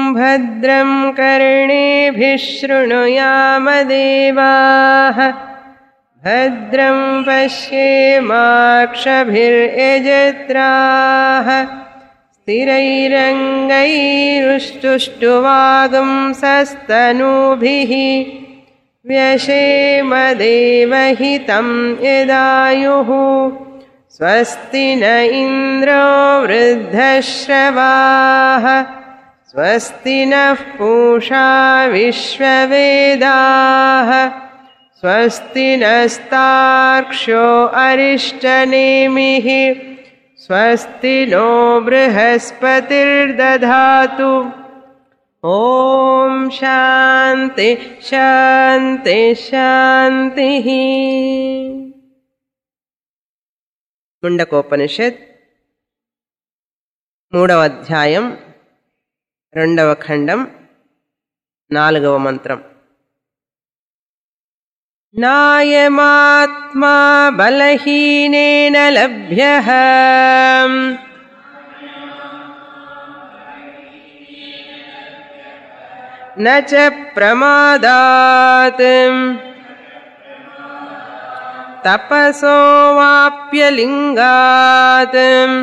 भद्रं कर्णेभिः शृणुयामदेवाः भद्रं पश्येमाक्षभिर्यजत्राः स्थिरैरङ्गैरुष्टुष्टुवागुंसस्तनूभिः व्यशेमदेवहितं यदायुः स्वस्ति न इन्द्रो वृद्धश्रवाः स्वस्ति नः पूषा विश्ववेदाः स्वस्ति नस्तार्क्ष्यो अरिष्टनेमिः स्वस्ति नो बृहस्पतिर्दधातु ॐ शान्ति शान्ति शान्तिः ముండకోపనిషత్ మూడవ అధ్యాయం రెండవ ఖండం నాలుగవ మంత్రం నాయమాత్మా బలహీనేన లభ్య न च प्रमादात् तपसोवाप्यलिङ्गात्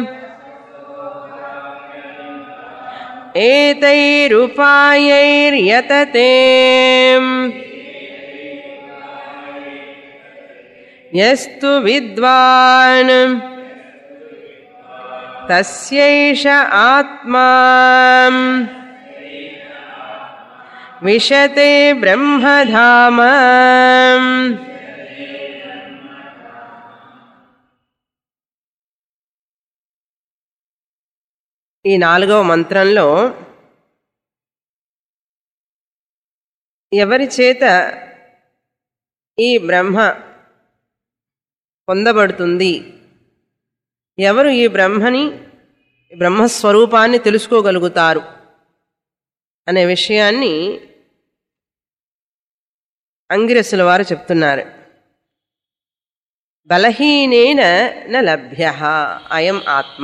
एतैरुपायैर्यतते यस्तु विद्वान् तस्यैष आत्मा विशते ब्रह्मधाम ఈ నాలుగవ మంత్రంలో ఎవరి చేత ఈ బ్రహ్మ పొందబడుతుంది ఎవరు ఈ బ్రహ్మని బ్రహ్మస్వరూపాన్ని తెలుసుకోగలుగుతారు అనే విషయాన్ని అంగిరసుల వారు చెప్తున్నారు బలహీనేన న లభ్య అయం ఆత్మ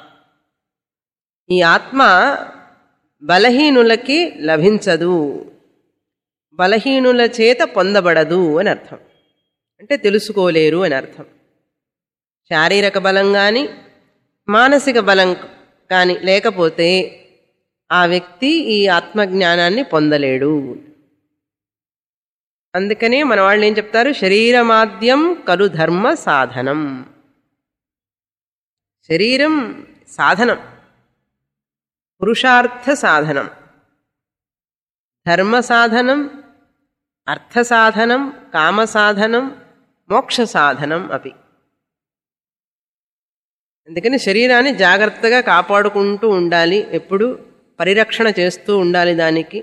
ఈ ఆత్మ బలహీనులకి లభించదు బలహీనుల చేత పొందబడదు అని అర్థం అంటే తెలుసుకోలేరు అని అర్థం శారీరక బలం కానీ మానసిక బలం కానీ లేకపోతే ఆ వ్యక్తి ఈ ఆత్మజ్ఞానాన్ని పొందలేడు అందుకనే మన వాళ్ళు ఏం చెప్తారు శరీరమాద్యం కలు ధర్మ సాధనం శరీరం సాధనం పురుషార్థ సాధనం ధర్మ సాధనం అర్థ సాధనం కామ సాధనం మోక్ష సాధనం అవి అందుకని శరీరాన్ని జాగ్రత్తగా కాపాడుకుంటూ ఉండాలి ఎప్పుడు పరిరక్షణ చేస్తూ ఉండాలి దానికి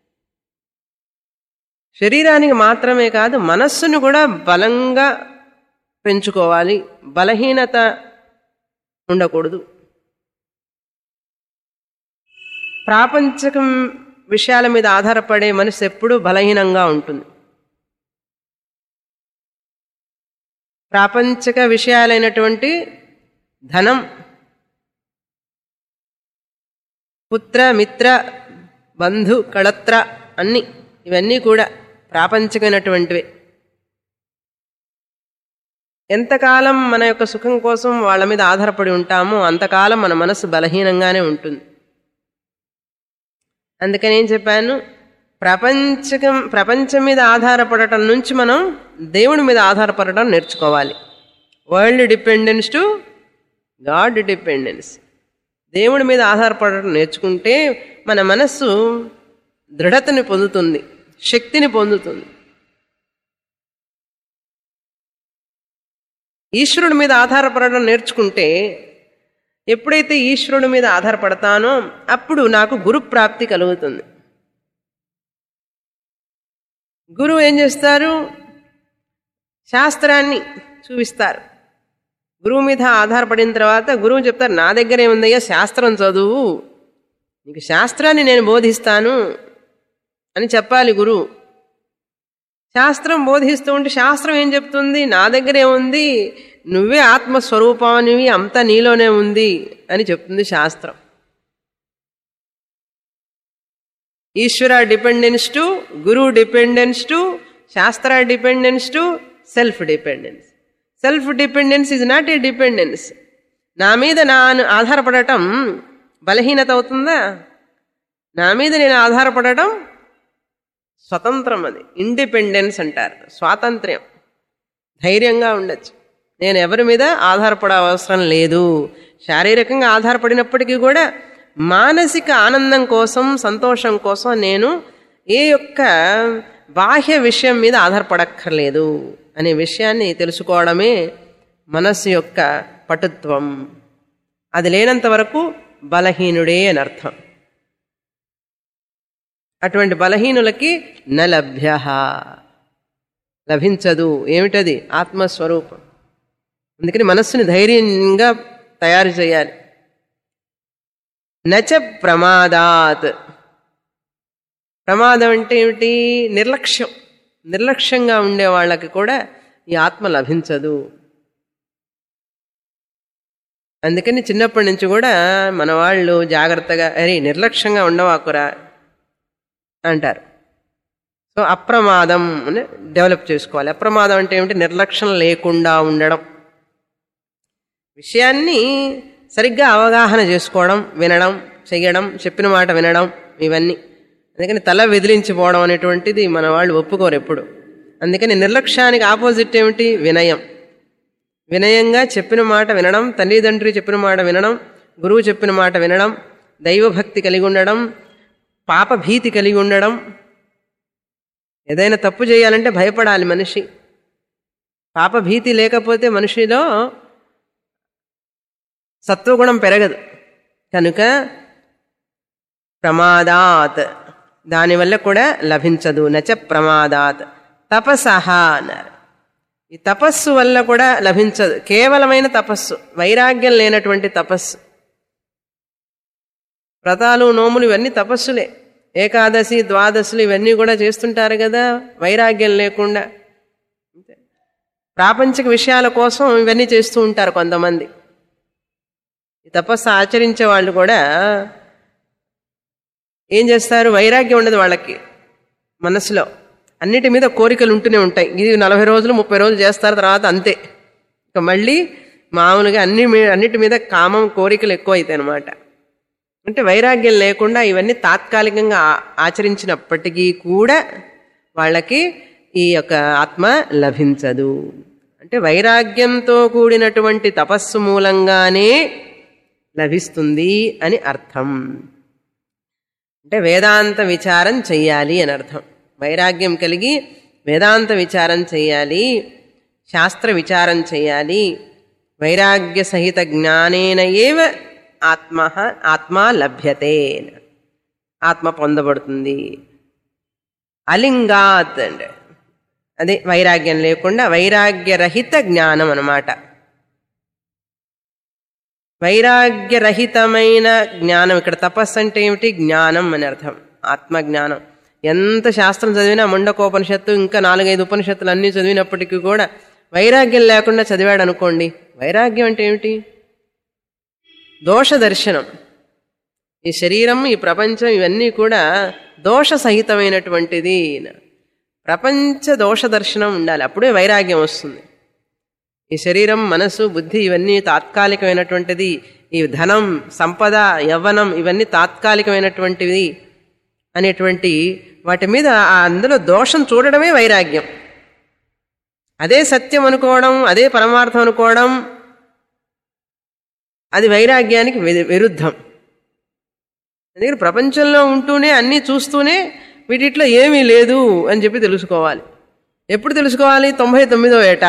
శరీరానికి మాత్రమే కాదు మనస్సును కూడా బలంగా పెంచుకోవాలి బలహీనత ఉండకూడదు ప్రాపంచకం విషయాల మీద ఆధారపడే మనసు ఎప్పుడూ బలహీనంగా ఉంటుంది ప్రాపంచక విషయాలైనటువంటి ధనం పుత్ర మిత్ర బంధు కళత్ర అన్ని ఇవన్నీ కూడా ప్రాపంచికమైనటువంటివే ఎంతకాలం మన యొక్క సుఖం కోసం వాళ్ళ మీద ఆధారపడి ఉంటామో అంతకాలం మన మనసు బలహీనంగానే ఉంటుంది అందుకని ఏం చెప్పాను ప్రపంచకం ప్రపంచం మీద ఆధారపడటం నుంచి మనం దేవుడి మీద ఆధారపడటం నేర్చుకోవాలి world dependence to god dependence దేవుడి మీద ఆధారపడటం నేర్చుకుంటే మన మనస్సు దృఢతని పొందుతుంది శక్తిని పొందుతుంది ఈశ్వరుడి మీద ఆధారపడడం నేర్చుకుంటే ఎప్పుడైతే ఈశ్వరుడి మీద ఆధారపడతానో అప్పుడు నాకు గురు ప్రాప్తి కలుగుతుంది గురువు ఏం చేస్తారు శాస్త్రాన్ని చూపిస్తారు గురువు మీద ఆధారపడిన తర్వాత గురువు చెప్తారు నా దగ్గర ఏముందయ్యా శాస్త్రం చదువు నీకు శాస్త్రాన్ని నేను బోధిస్తాను అని చెప్పాలి గురువు శాస్త్రం బోధిస్తూ ఉంటే శాస్త్రం ఏం చెప్తుంది నా దగ్గరే ఉంది నువ్వే ఆత్మస్వరూపానివి అంతా నీలోనే ఉంది అని చెప్తుంది శాస్త్రం ఈశ్వర dependence to guru dependence to shastra dependence to self dependence self dependence is not a dependence నా మీద నా ఆధారపడటం బలహీనత అవుతుందా నా మీద నేను ఆధారపడటం స్వతంత్రం అది ఇండిపెండెన్స్ అంటారు స్వాతంత్ర్యం ధైర్యంగా ఉండొచ్చు నేను ఎవరి మీద ఆధారపడే అవసరం లేదు శారీరకంగా ఆధారపడినప్పటికీ కూడా మానసిక ఆనందం కోసం సంతోషం కోసం నేను ఏ యొక్క బాహ్య విషయం మీద ఆధారపడక్కర్లేదు అనే విషయాన్ని తెలుసుకోవడమే మనస్సు యొక్క పటుత్వం అది లేనంత వరకు బలహీనుడే అని అర్థం అటువంటి బలహీనులకి నలభ్య లభించదు ఏమిటది ఆత్మస్వరూపం అందుకని మనస్సుని ధైర్యంగా తయారు చేయాలి నచ ప్రమాదాత్ ప్రమాదం అంటే ఏమిటి నిర్లక్ష్యం నిర్లక్ష్యంగా ఉండే వాళ్ళకి కూడా ఈ ఆత్మ లభించదు అందుకని చిన్నప్పటి నుంచి కూడా మన వాళ్ళు జాగ్రత్తగా అరే నిర్లక్ష్యంగా ఉండవాకురా అంటారు సో అప్రమాదం అని డెవలప్ చేసుకోవాలి అప్రమాదం అంటే ఏమిటి నిర్లక్ష్యం లేకుండా ఉండడం విషయాన్ని సరిగ్గా అవగాహన చేసుకోవడం వినడం చెయ్యడం చెప్పిన మాట వినడం ఇవన్నీ అందుకని తల విదిలించిపోవడం అనేటువంటిది మన వాళ్ళు ఒప్పుకోరు ఎప్పుడు అందుకని నిర్లక్ష్యానికి ఆపోజిట్ ఏమిటి వినయం వినయంగా చెప్పిన మాట వినడం తల్లిదండ్రి చెప్పిన మాట వినడం గురువు చెప్పిన మాట వినడం దైవభక్తి కలిగి ఉండడం పాప భీతి కలిగి ఉండడం ఏదైనా తప్పు చేయాలంటే భయపడాలి మనిషి పాప భీతి లేకపోతే మనిషిలో సత్వగుణం పెరగదు కనుక ప్రమాదాత్ దానివల్ల కూడా లభించదు నచ ప్రమాదాత్ తపసహ అన్నారు ఈ తపస్సు వల్ల కూడా లభించదు కేవలమైన తపస్సు వైరాగ్యం లేనటువంటి తపస్సు వ్రతాలు నోములు ఇవన్నీ తపస్సులే ఏకాదశి ద్వాదశులు ఇవన్నీ కూడా చేస్తుంటారు కదా వైరాగ్యం లేకుండా ప్రాపంచిక విషయాల కోసం ఇవన్నీ చేస్తూ ఉంటారు కొంతమంది ఈ తపస్సు ఆచరించే వాళ్ళు కూడా ఏం చేస్తారు వైరాగ్యం ఉండదు వాళ్ళకి మనసులో అన్నిటి మీద కోరికలు ఉంటూనే ఉంటాయి ఇది నలభై రోజులు ముప్పై రోజులు చేస్తారు తర్వాత అంతే ఇక మళ్ళీ మామూలుగా అన్ని మీ- అన్నిటి మీద కామం కోరికలు ఎక్కువ అవుతాయి అనమాట అంటే వైరాగ్యం లేకుండా ఇవన్నీ తాత్కాలికంగా ఆ- ఆచరించినప్పటికీ కూడా వాళ్ళకి ఈ యొక్క ఆత్మ లభించదు అంటే వైరాగ్యంతో కూడినటువంటి తపస్సు మూలంగానే లభిస్తుంది అని అర్థం అంటే వేదాంత విచారం చెయ్యాలి అని అర్థం వైరాగ్యం కలిగి వేదాంత విచారం చెయ్యాలి శాస్త్ర విచారం చెయ్యాలి వైరాగ్య సహిత జ్ఞానేన ఏవ ఆత్మ ఆత్మ లభ్యతే ఆత్మ పొందబడుతుంది అలింగాత్ అంటే అదే వైరాగ్యం లేకుండా వైరాగ్యరహిత జ్ఞానం అన్నమాట వైరాగ్యరహితమైన జ్ఞానం ఇక్కడ తపస్సు అంటే ఏమిటి జ్ఞానం అని అర్థం ఆత్మజ్ఞానం ఎంత శాస్త్రం చదివినా ముండకోపనిషత్తు ఇంకా నాలుగైదు ఉపనిషత్తులు అన్నీ చదివినప్పటికీ కూడా వైరాగ్యం లేకుండా చదివాడు అనుకోండి వైరాగ్యం అంటే ఏమిటి దోష దర్శనం ఈ శరీరం ఈ ప్రపంచం ఇవన్నీ కూడా దోష సహితమైనటువంటిది ప్రపంచ దోష దర్శనం ఉండాలి అప్పుడే వైరాగ్యం వస్తుంది ఈ శరీరం మనసు బుద్ధి ఇవన్నీ తాత్కాలికమైనటువంటిది ఈ ధనం సంపద యవ్వనం ఇవన్నీ తాత్కాలికమైనటువంటివి అనేటువంటి వాటి మీద ఆ అందులో దోషం చూడడమే వైరాగ్యం అదే సత్యం అనుకోవడం అదే పరమార్థం అనుకోవడం అది వైరాగ్యానికి వి- విరుద్ధం అందుకని ప్రపంచంలో ఉంటూనే అన్నీ చూస్తూనే వీటిట్లో ఏమీ లేదు అని చెప్పి తెలుసుకోవాలి ఎప్పుడు తెలుసుకోవాలి తొంభై తొమ్మిదో ఏటా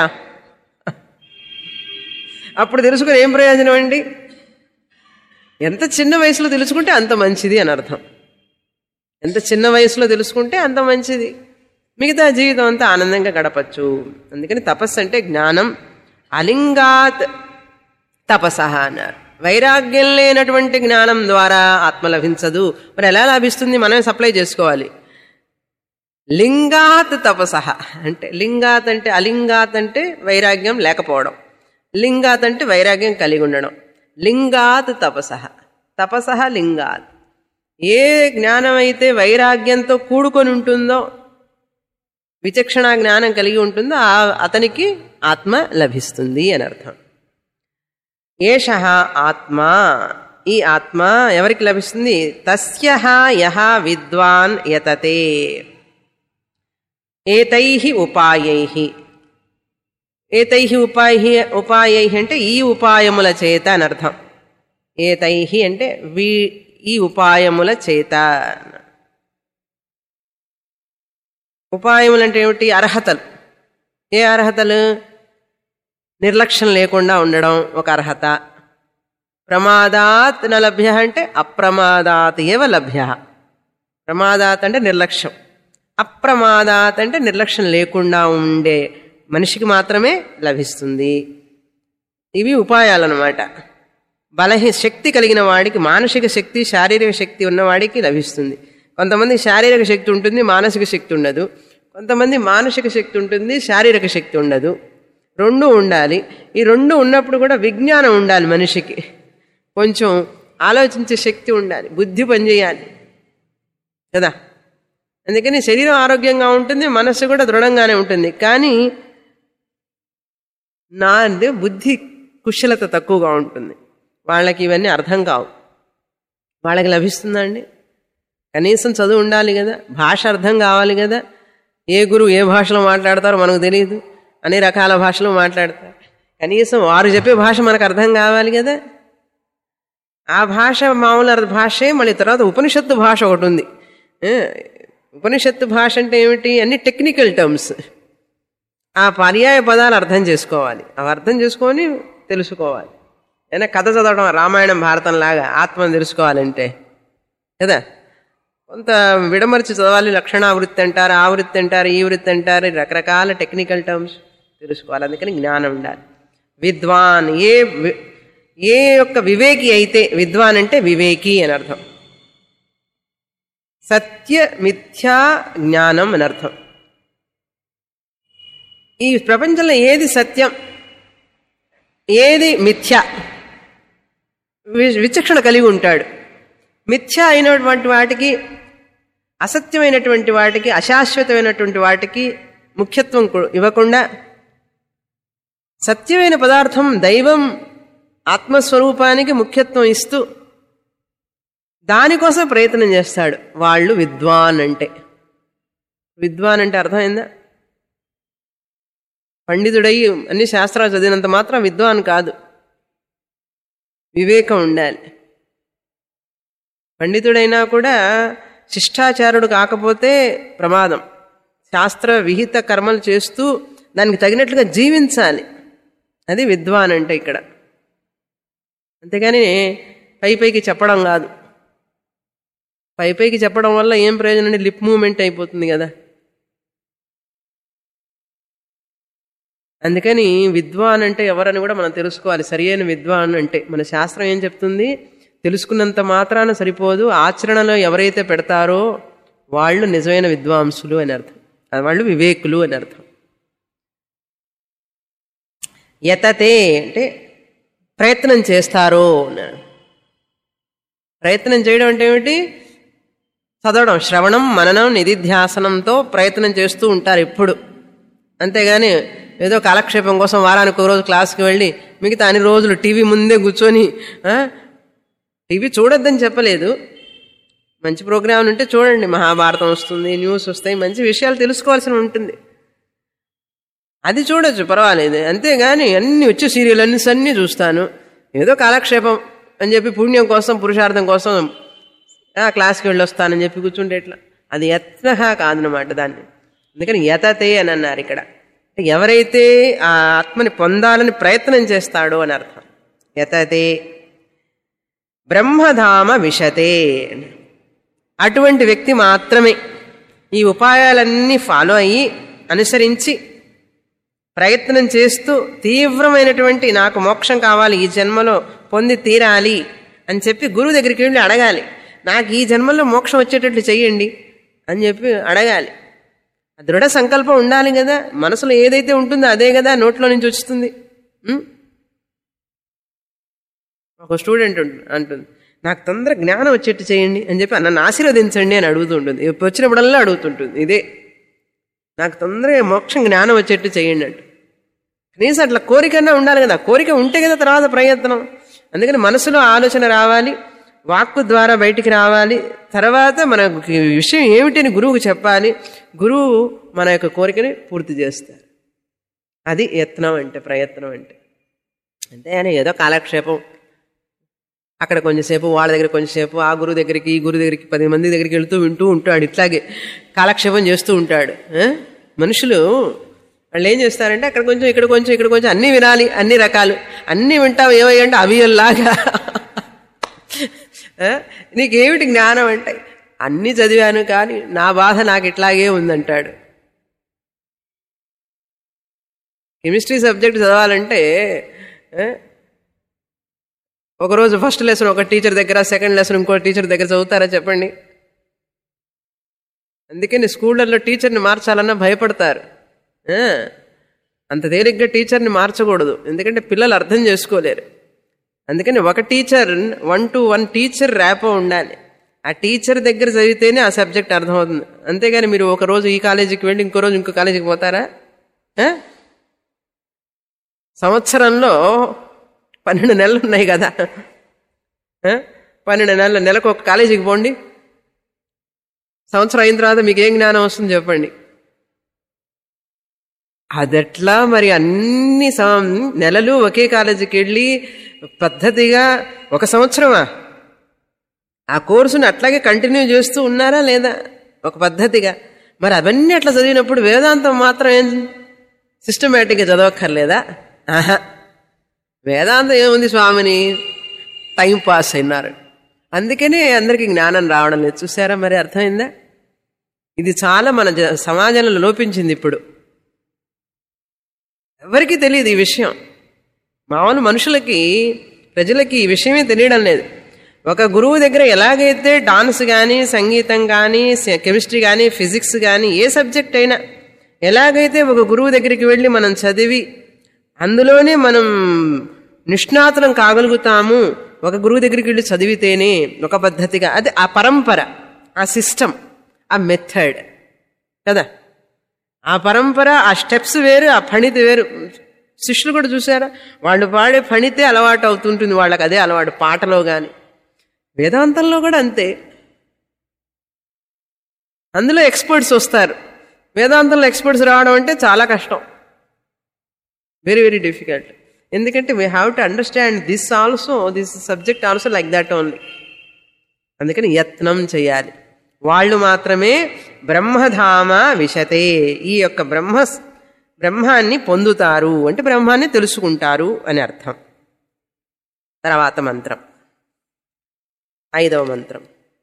అప్పుడు తెలుసుకుని ఏం ప్రయోజనం అండి ఎంత చిన్న వయసులో తెలుసుకుంటే అంత మంచిది అని అర్థం ఎంత చిన్న వయసులో తెలుసుకుంటే అంత మంచిది మిగతా జీవితం అంతా ఆనందంగా గడపచ్చు అందుకని తపస్సు అంటే జ్ఞానం అలింగాత్ తపసహ అన్నారు వైరాగ్యం లేనటువంటి జ్ఞానం ద్వారా ఆత్మ లభించదు మరి ఎలా లభిస్తుంది మనమే సప్లై చేసుకోవాలి లింగాత్ తపసహ అంటే లింగాత్ అంటే అలింగాత్ అంటే వైరాగ్యం లేకపోవడం లింగాత్ అంటే వైరాగ్యం కలిగి ఉండడం లింగాత్ తపసహ తపసహ లింగాత్ ఏ జ్ఞానం అయితే వైరాగ్యంతో కూడుకొని ఉంటుందో విచక్షణ జ్ఞానం కలిగి ఉంటుందో ఆ అతనికి ఆత్మ లభిస్తుంది అని అర్థం ఏష ఆత్మ ఈ ఆత్మ ఎవరికి లభిస్తుంది తస్య యహ విద్వాన్ యతతే ఏతై ఉపాయై ఏతై ఉపాయ ఉపాయై అంటే ఈ ఉపాయముల చేత అని అర్థం ఏతై అంటే వీ ఈ ఉపాయముల చేత ఉపాయములు అంటే ఏమిటి అర్హతలు ఏ అర్హతలు నిర్లక్ష్యం లేకుండా ఉండడం ఒక అర్హత ప్రమాదాత్ న లభ్య అంటే అప్రమాదాత్ ఏవ లభ్య ప్రమాదాత్ అంటే నిర్లక్ష్యం అప్రమాదాత్ అంటే నిర్లక్ష్యం లేకుండా ఉండే మనిషికి మాత్రమే లభిస్తుంది ఇవి ఉపాయాలన్నమాట బలహీ శక్తి కలిగిన వాడికి మానసిక శక్తి శారీరక శక్తి ఉన్నవాడికి లభిస్తుంది కొంతమంది శారీరక శక్తి ఉంటుంది మానసిక శక్తి ఉండదు కొంతమంది మానసిక శక్తి ఉంటుంది శారీరక శక్తి ఉండదు రెండు ఉండాలి ఈ రెండు ఉన్నప్పుడు కూడా విజ్ఞానం ఉండాలి మనిషికి కొంచెం ఆలోచించే శక్తి ఉండాలి బుద్ధి పనిచేయాలి కదా అందుకని శరీరం ఆరోగ్యంగా ఉంటుంది మనస్సు కూడా దృఢంగానే ఉంటుంది కానీ నా అంటే బుద్ధి కుశలత తక్కువగా ఉంటుంది వాళ్ళకి ఇవన్నీ అర్థం కావు వాళ్ళకి లభిస్తుందండి కనీసం చదువు ఉండాలి కదా భాష అర్థం కావాలి కదా ఏ గురువు ఏ భాషలో మాట్లాడతారో మనకు తెలియదు అన్ని రకాల భాషలు మాట్లాడతారు కనీసం వారు చెప్పే భాష మనకు అర్థం కావాలి కదా ఆ భాష మామూలు అర్థ భాషే మళ్ళీ తర్వాత ఉపనిషత్తు భాష ఒకటి ఉంది ఏ, ఉపనిషత్తు భాష అంటే ఏమిటి అన్ని టెక్నికల్ టర్మ్స్ ఆ పర్యాయ పదాలు అర్థం చేసుకోవాలి అవి అర్థం చేసుకొని తెలుసుకోవాలి అయినా కథ చదవడం రామాయణం భారతం లాగా ఆత్మను తెలుసుకోవాలంటే కదా కొంత విడమర్చి చదవాలి లక్షణావృత్తి అంటారు ఆ వృత్తి అంటారు ఈ వృత్తి అంటారు రకరకాల టెక్నికల్ టర్మ్స్ తెలుసుకోవాలి అందుకని జ్ఞానం ఉండాలి విద్వాన్ ఏ వి- ఏ యొక్క వివేకి అయితే విద్వాన్ అంటే వివేకి అని అర్థం సత్య మిథ్యా జ్ఞానం అని అర్థం ఈ ప్రపంచంలో ఏది సత్యం ఏది మిథ్య వి- విచక్షణ కలిగి ఉంటాడు మిథ్య అయినటువంటి వాటికి అసత్యమైనటువంటి వాటికి అశాశ్వతమైనటువంటి వాటికి ముఖ్యత్వం కు- ఇవ్వకుండా సత్యమైన పదార్థం దైవం ఆత్మస్వరూపానికి ముఖ్యత్వం ఇస్తూ దానికోసం ప్రయత్నం చేస్తాడు వాళ్ళు విద్వాన్ అంటే విద్వాన్ అంటే అర్థమైందా పండితుడై అన్ని శాస్త్రాలు చదివినంత మాత్రం విద్వాన్ కాదు వివేకం ఉండాలి పండితుడైనా కూడా శిష్టాచారుడు కాకపోతే ప్రమాదం శాస్త్ర విహిత కర్మలు చేస్తూ దానికి తగినట్లుగా జీవించాలి అది విద్వాన్ అంటే ఇక్కడ అంతేగాని పై పైకి చెప్పడం కాదు పై పైకి చెప్పడం వల్ల ఏం ప్రయోజనం అంటే లిప్ మూమెంట్ అయిపోతుంది కదా అందుకని విద్వాన్ అంటే ఎవరని కూడా మనం తెలుసుకోవాలి సరియైన విద్వాన్ అంటే మన శాస్త్రం ఏం చెప్తుంది తెలుసుకున్నంత మాత్రాన సరిపోదు ఆచరణలో ఎవరైతే పెడతారో వాళ్ళు నిజమైన విద్వాంసులు అని అర్థం అది వాళ్ళు వివేకులు అని అర్థం యతతే అంటే ప్రయత్నం చేస్తారో అన్నాడు ప్రయత్నం చేయడం అంటే ఏమిటి చదవడం శ్రవణం మననం నిధిధ్యాసనంతో ప్రయత్నం చేస్తూ ఉంటారు ఎప్పుడు అంతేగాని ఏదో కాలక్షేపం కోసం వారానికి ఒక రోజు క్లాస్కి వెళ్ళి మిగతా అన్ని రోజులు టీవీ ముందే కూర్చొని ఆ, టీవీ చూడొద్దని చెప్పలేదు మంచి ప్రోగ్రాం ఉంటే చూడండి మహాభారతం వస్తుంది న్యూస్ వస్తాయి మంచి విషయాలు తెలుసుకోవాల్సి ఉంటుంది అది చూడొచ్చు పర్వాలేదు అంతేగాని అన్ని వచ్చే సీరియల్ అన్ని అన్నీ చూస్తాను ఏదో కాలక్షేపం అని చెప్పి పుణ్యం కోసం పురుషార్థం కోసం ఆ క్లాస్కి వెళ్ళి వస్తానని చెప్పి కూర్చుంటే ఎట్లా అది యత్న కాదనమాట దాన్ని అందుకని యతతే అని అన్నారు ఇక్కడ అంటే ఎవరైతే ఆ ఆత్మని పొందాలని ప్రయత్నం చేస్తాడో అని అర్థం యతతే బ్రహ్మధామ విశతే అటువంటి వ్యక్తి మాత్రమే ఈ ఉపాయాలన్నీ ఫాలో అయ్యి అనుసరించి ప్రయత్నం చేస్తూ తీవ్రమైనటువంటి నాకు మోక్షం కావాలి ఈ జన్మలో పొంది తీరాలి అని చెప్పి గురువు దగ్గరికి వెళ్ళి అడగాలి నాకు ఈ జన్మలో మోక్షం వచ్చేటట్లు చెయ్యండి అని చెప్పి అడగాలి ఆ దృఢ సంకల్పం ఉండాలి కదా మనసులో ఏదైతే ఉంటుందో అదే కదా నోట్లో నుంచి వస్తుంది ఉం? ఒక స్టూడెంట్ ఉంటు- అంటుంది నాకు తొందర జ్ఞానం వచ్చేట్టు చేయండి అని చెప్పి నన్ను ఆశీర్వదించండి అని అడుగుతుంటుంది ఎప్పుడు వచ్చినప్పుడల్లా అడుగుతుంటుంది ఇదే నాకు తొందరగా మోక్షం జ్ఞానం వచ్చేట్టు చేయండి అంట కనీసం అట్లా కోరికన్నా ఉండాలి కదా కోరిక ఉంటే కదా తర్వాత ప్రయత్నం అందుకని మనసులో ఆలోచన రావాలి వాక్కు ద్వారా బయటికి రావాలి తర్వాత మనకి విషయం ఏమిటని గురువుకు చెప్పాలి గురువు మన యొక్క కోరికని పూర్తి చేస్తారు అది యత్నం అంటే ప్రయత్నం అంటే అంతే అని ఏదో కాలక్షేపం అక్కడ కొంచెంసేపు వాళ్ళ దగ్గర కొంచెంసేపు ఆ గురువు దగ్గరికి ఈ గురువు దగ్గరికి పది మంది దగ్గరికి వెళ్తూ వింటూ ఉంటాడు ఇట్లాగే కాలక్షేపం చేస్తూ ఉంటాడు ఆ? మనుషులు వాళ్ళు ఏం చేస్తారంటే అక్కడ కొంచెం ఇక్కడ కొంచెం ఇక్కడ కొంచెం అన్నీ వినాలి అన్ని రకాలు అన్నీ వింటావు ఏమయ్యంటే అవియల్లాగా ఆ? నీకేమిటి జ్ఞానం అంటే అన్నీ చదివాను కానీ నా బాధ నాకు ఇట్లాగే ఉందంటాడు కెమిస్ట్రీ సబ్జెక్ట్ చదవాలంటే ఆ, ఒకరోజు ఫస్ట్ లెసన్ ఒక టీచర్ దగ్గర సెకండ్ లెసన్ ఇంకో టీచర్ దగ్గర చదువుతారా చెప్పండి అందుకని స్కూళ్ళల్లో టీచర్ని మార్చాలన్నా భయపడతారు ఆ, అంత తేలిగ్గా టీచర్ని మార్చకూడదు ఎందుకంటే పిల్లలు అర్థం చేసుకోలేరు అందుకని ఒక teacher one to one teacher rapport ఉండాలి ఆ టీచర్ దగ్గర చదివితేనే ఆ సబ్జెక్ట్ అర్థమవుతుంది అంతేగాని మీరు ఒక రోజు ఈ కాలేజీకి వెళ్ళి ఇంకో రోజు ఇంకో కాలేజీకి పోతారా ఆ? సంవత్సరంలో పన్నెండు నెలలు ఉన్నాయి కదా ఆ? పన్నెండు నెలలు నెలకు ఒక కాలేజీకి పోండి సంవత్సరం అయిన తర్వాత మీకు ఏం జ్ఞానం వస్తుంది చెప్పండి అదట్లా మరి అన్ని సం- నెలలు ఒకే కాలేజీకి వెళ్ళి పద్ధతిగా ఒక సంవత్సరమా ఆ కోర్సుని అట్లాగే కంటిన్యూ చేస్తూ ఉన్నారా లేదా ఒక పద్ధతిగా మరి అవన్నీ అట్లా చదివినప్పుడు వేదాంతం మాత్రం ఏం సిస్టమేటిక్గా చదవక్కర్లేదా ఆహా వేదాంతం ఏముంది స్వామిని టైం పాస్ అయినారు అందుకనే అందరికీ జ్ఞానం రావడం లేదు చూసారా మరి అర్థమైందా ఇది చాలా మన జ- సమాజంలో లోపించింది ఇప్పుడు ఎవరికీ తెలియదు ఈ విషయం మామూలు మనుషులకి ప్రజలకి ఈ విషయమే తెలియడం లేదు ఒక గురువు దగ్గర ఎలాగైతే డాన్స్ కానీ సంగీతం కానీ కెమిస్ట్రీ కానీ ఫిజిక్స్ కానీ ఏ సబ్జెక్ట్ అయినా ఎలాగైతే ఒక గురువు దగ్గరికి వెళ్ళి మనం చదివి అందులోనే మనం నిష్ణాతులం కాగలుగుతాము ఒక గురువు దగ్గరికి వెళ్ళి చదివితేనే ఒక పద్ధతిగా అది ఆ పరంపర ఆ సిస్టమ్ ఆ మెథడ్ కదా ఆ పరంపర ఆ స్టెప్స్ వేరు ఆ ఫణితి వేరు శిష్యులు కూడా చూసారా వాళ్ళు పాడే ఫణితే అలవాటు అవుతుంటుంది వాళ్ళకి అదే అలవాటు పాటలో కానీ వేదాంతంలో కూడా అంతే అందులో ఎక్స్పర్ట్స్ వస్తారు వేదాంతంలో ఎక్స్పర్ట్స్ రావడం అంటే చాలా కష్టం వెరీ వెరీ డిఫికల్ట్ ఎందుకంటే we have to understand this also this subject also like that only అందుకని యత్నం చేయాలి వాళ్ళు మాత్రమే బ్రహ్మధామ విశతే ఈ యొక్క బ్రహ్మ బ్రహ్మాన్ని పొందుతారు అంటే బ్రహ్మాన్ని తెలుసుకుంటారు అని అర్థం తర్వాత మంత్రం ఐదవ మంత్రం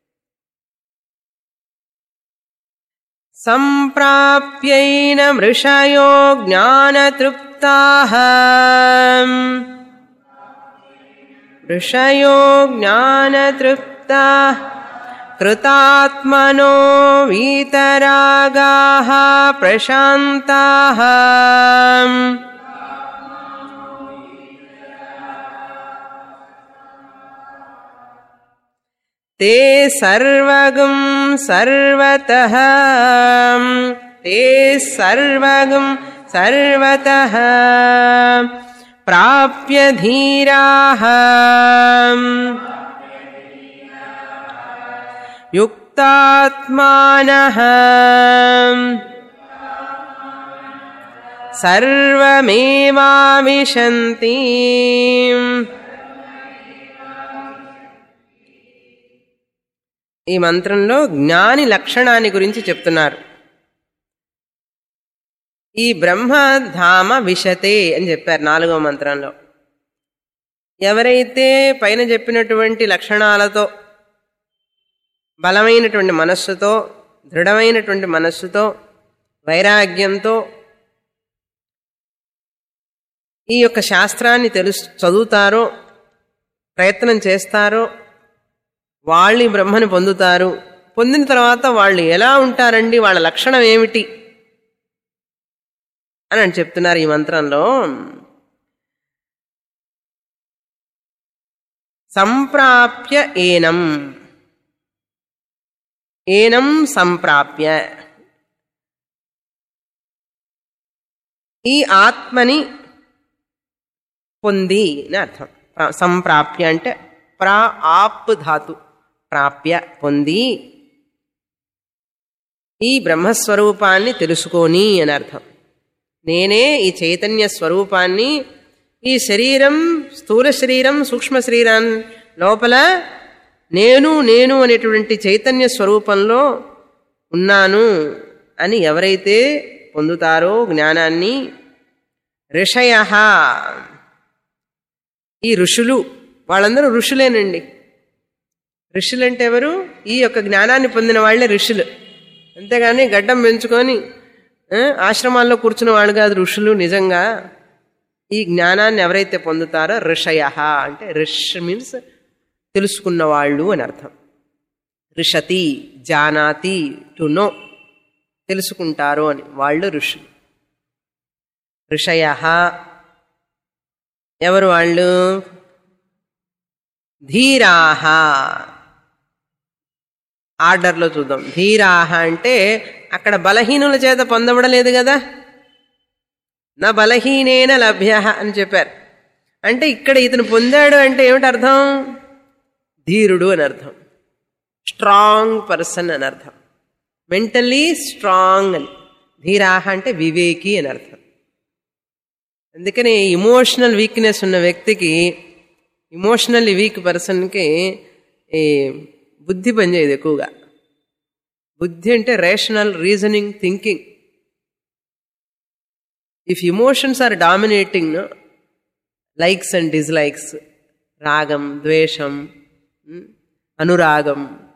సంప్రాప్యైన మృషయో జ్ఞానతృప్తా ఋషయో జ్ఞానతృప్తా కృతాత్మనో వీతరాగాः ప్రశాంతాः ते सर्वगं सर्वतः ते सर्वगं सर्वतः प्राप्य धीराः युक्तात्मानः सर्वमेवाविशन्ति ఈ మంత్రంలో జ్ఞాని లక్షణాన్ని గురించి చెప్తున్నారు ఈ బ్రహ్మధామ విశతే అని చెప్పారు నాలుగవ మంత్రంలో ఎవరైతే పైన చెప్పినటువంటి లక్షణాలతో బలమైనటువంటి మనస్సుతో దృఢమైనటువంటి మనస్సుతో వైరాగ్యంతో ఈ యొక్క శాస్త్రాన్ని తెలుసు చదువుతారో ప్రయత్నం చేస్తారో వాళ్ళు ఈ బ్రహ్మని పొందుతారు పొందిన తర్వాత వాళ్ళు ఎలా ఉంటారండి వాళ్ళ లక్షణం ఏమిటి అని అని చెప్తున్నారు ఈ మంత్రంలో సంప్రాప్య ఏనం ఏనం సంప్రాప్య ఈ ఆత్మని పొంది అని అర్థం ప్ర- సంప్రాప్య అంటే ప్రా ఆప్ ధాతు ప్రాప్య పొంది ఈ బ్రహ్మస్వరూపాన్ని తెలుసుకొని అని అర్థం నేనే ఈ చైతన్య స్వరూపాన్ని ఈ శరీరం స్థూల శరీరం సూక్ష్మ శరీరం లోపల నేను నేను అనేటువంటి చైతన్య స్వరూపంలో ఉన్నాను అని ఎవరైతే పొందుతారో జ్ఞానాన్ని ఋషయ ఈ ఋషులు వాళ్ళందరూ ఋషులేనండి ఋషులు అంటే ఎవరు ఈ యొక్క జ్ఞానాన్ని పొందిన వాళ్ళే ఋషులు అంతేగాని గడ్డం పెంచుకొని ఆ, ఆశ్రమాల్లో కూర్చున్న వాళ్ళు కాదు ఋషులు నిజంగా ఈ జ్ఞానాన్ని ఎవరైతే పొందుతారో ఋషయ అంటే ఋష్ మీన్స్ తెలుసుకున్న వాళ్ళు అని అర్థం ఋషతి జానాతి టు నో తెలుసుకుంటారు అని వాళ్ళు ఋషులు ఋషయ ఎవరు వాళ్ళు ధీరాహ ఆర్డర్లో చూద్దాం ధీరాహ అంటే అక్కడ బలహీనుల చేత పొందబడలేదు కదా నా బలహీనేన లభ్య అని చెప్పారు అంటే ఇక్కడ ఇతను పొందాడు అంటే ఏమిటి అర్థం ధీరుడు అని అర్థం స్ట్రాంగ్ పర్సన్ అని అర్థం మెంటల్లీ స్ట్రాంగ్ అని ధీరాహ అంటే వివేకి అని అర్థం అందుకని ఇమోషనల్ వీక్నెస్ ఉన్న వ్యక్తికి ఇమోషనల్లీ వీక్ పర్సన్కి ఈ బుద్ధి పనిచేయదు ఎక్కువగా బుద్ధి అంటే rational reasoning thinking if emotions are dominating likes and dislikes రాగం ద్వేషం ఉమ్, అనురాగం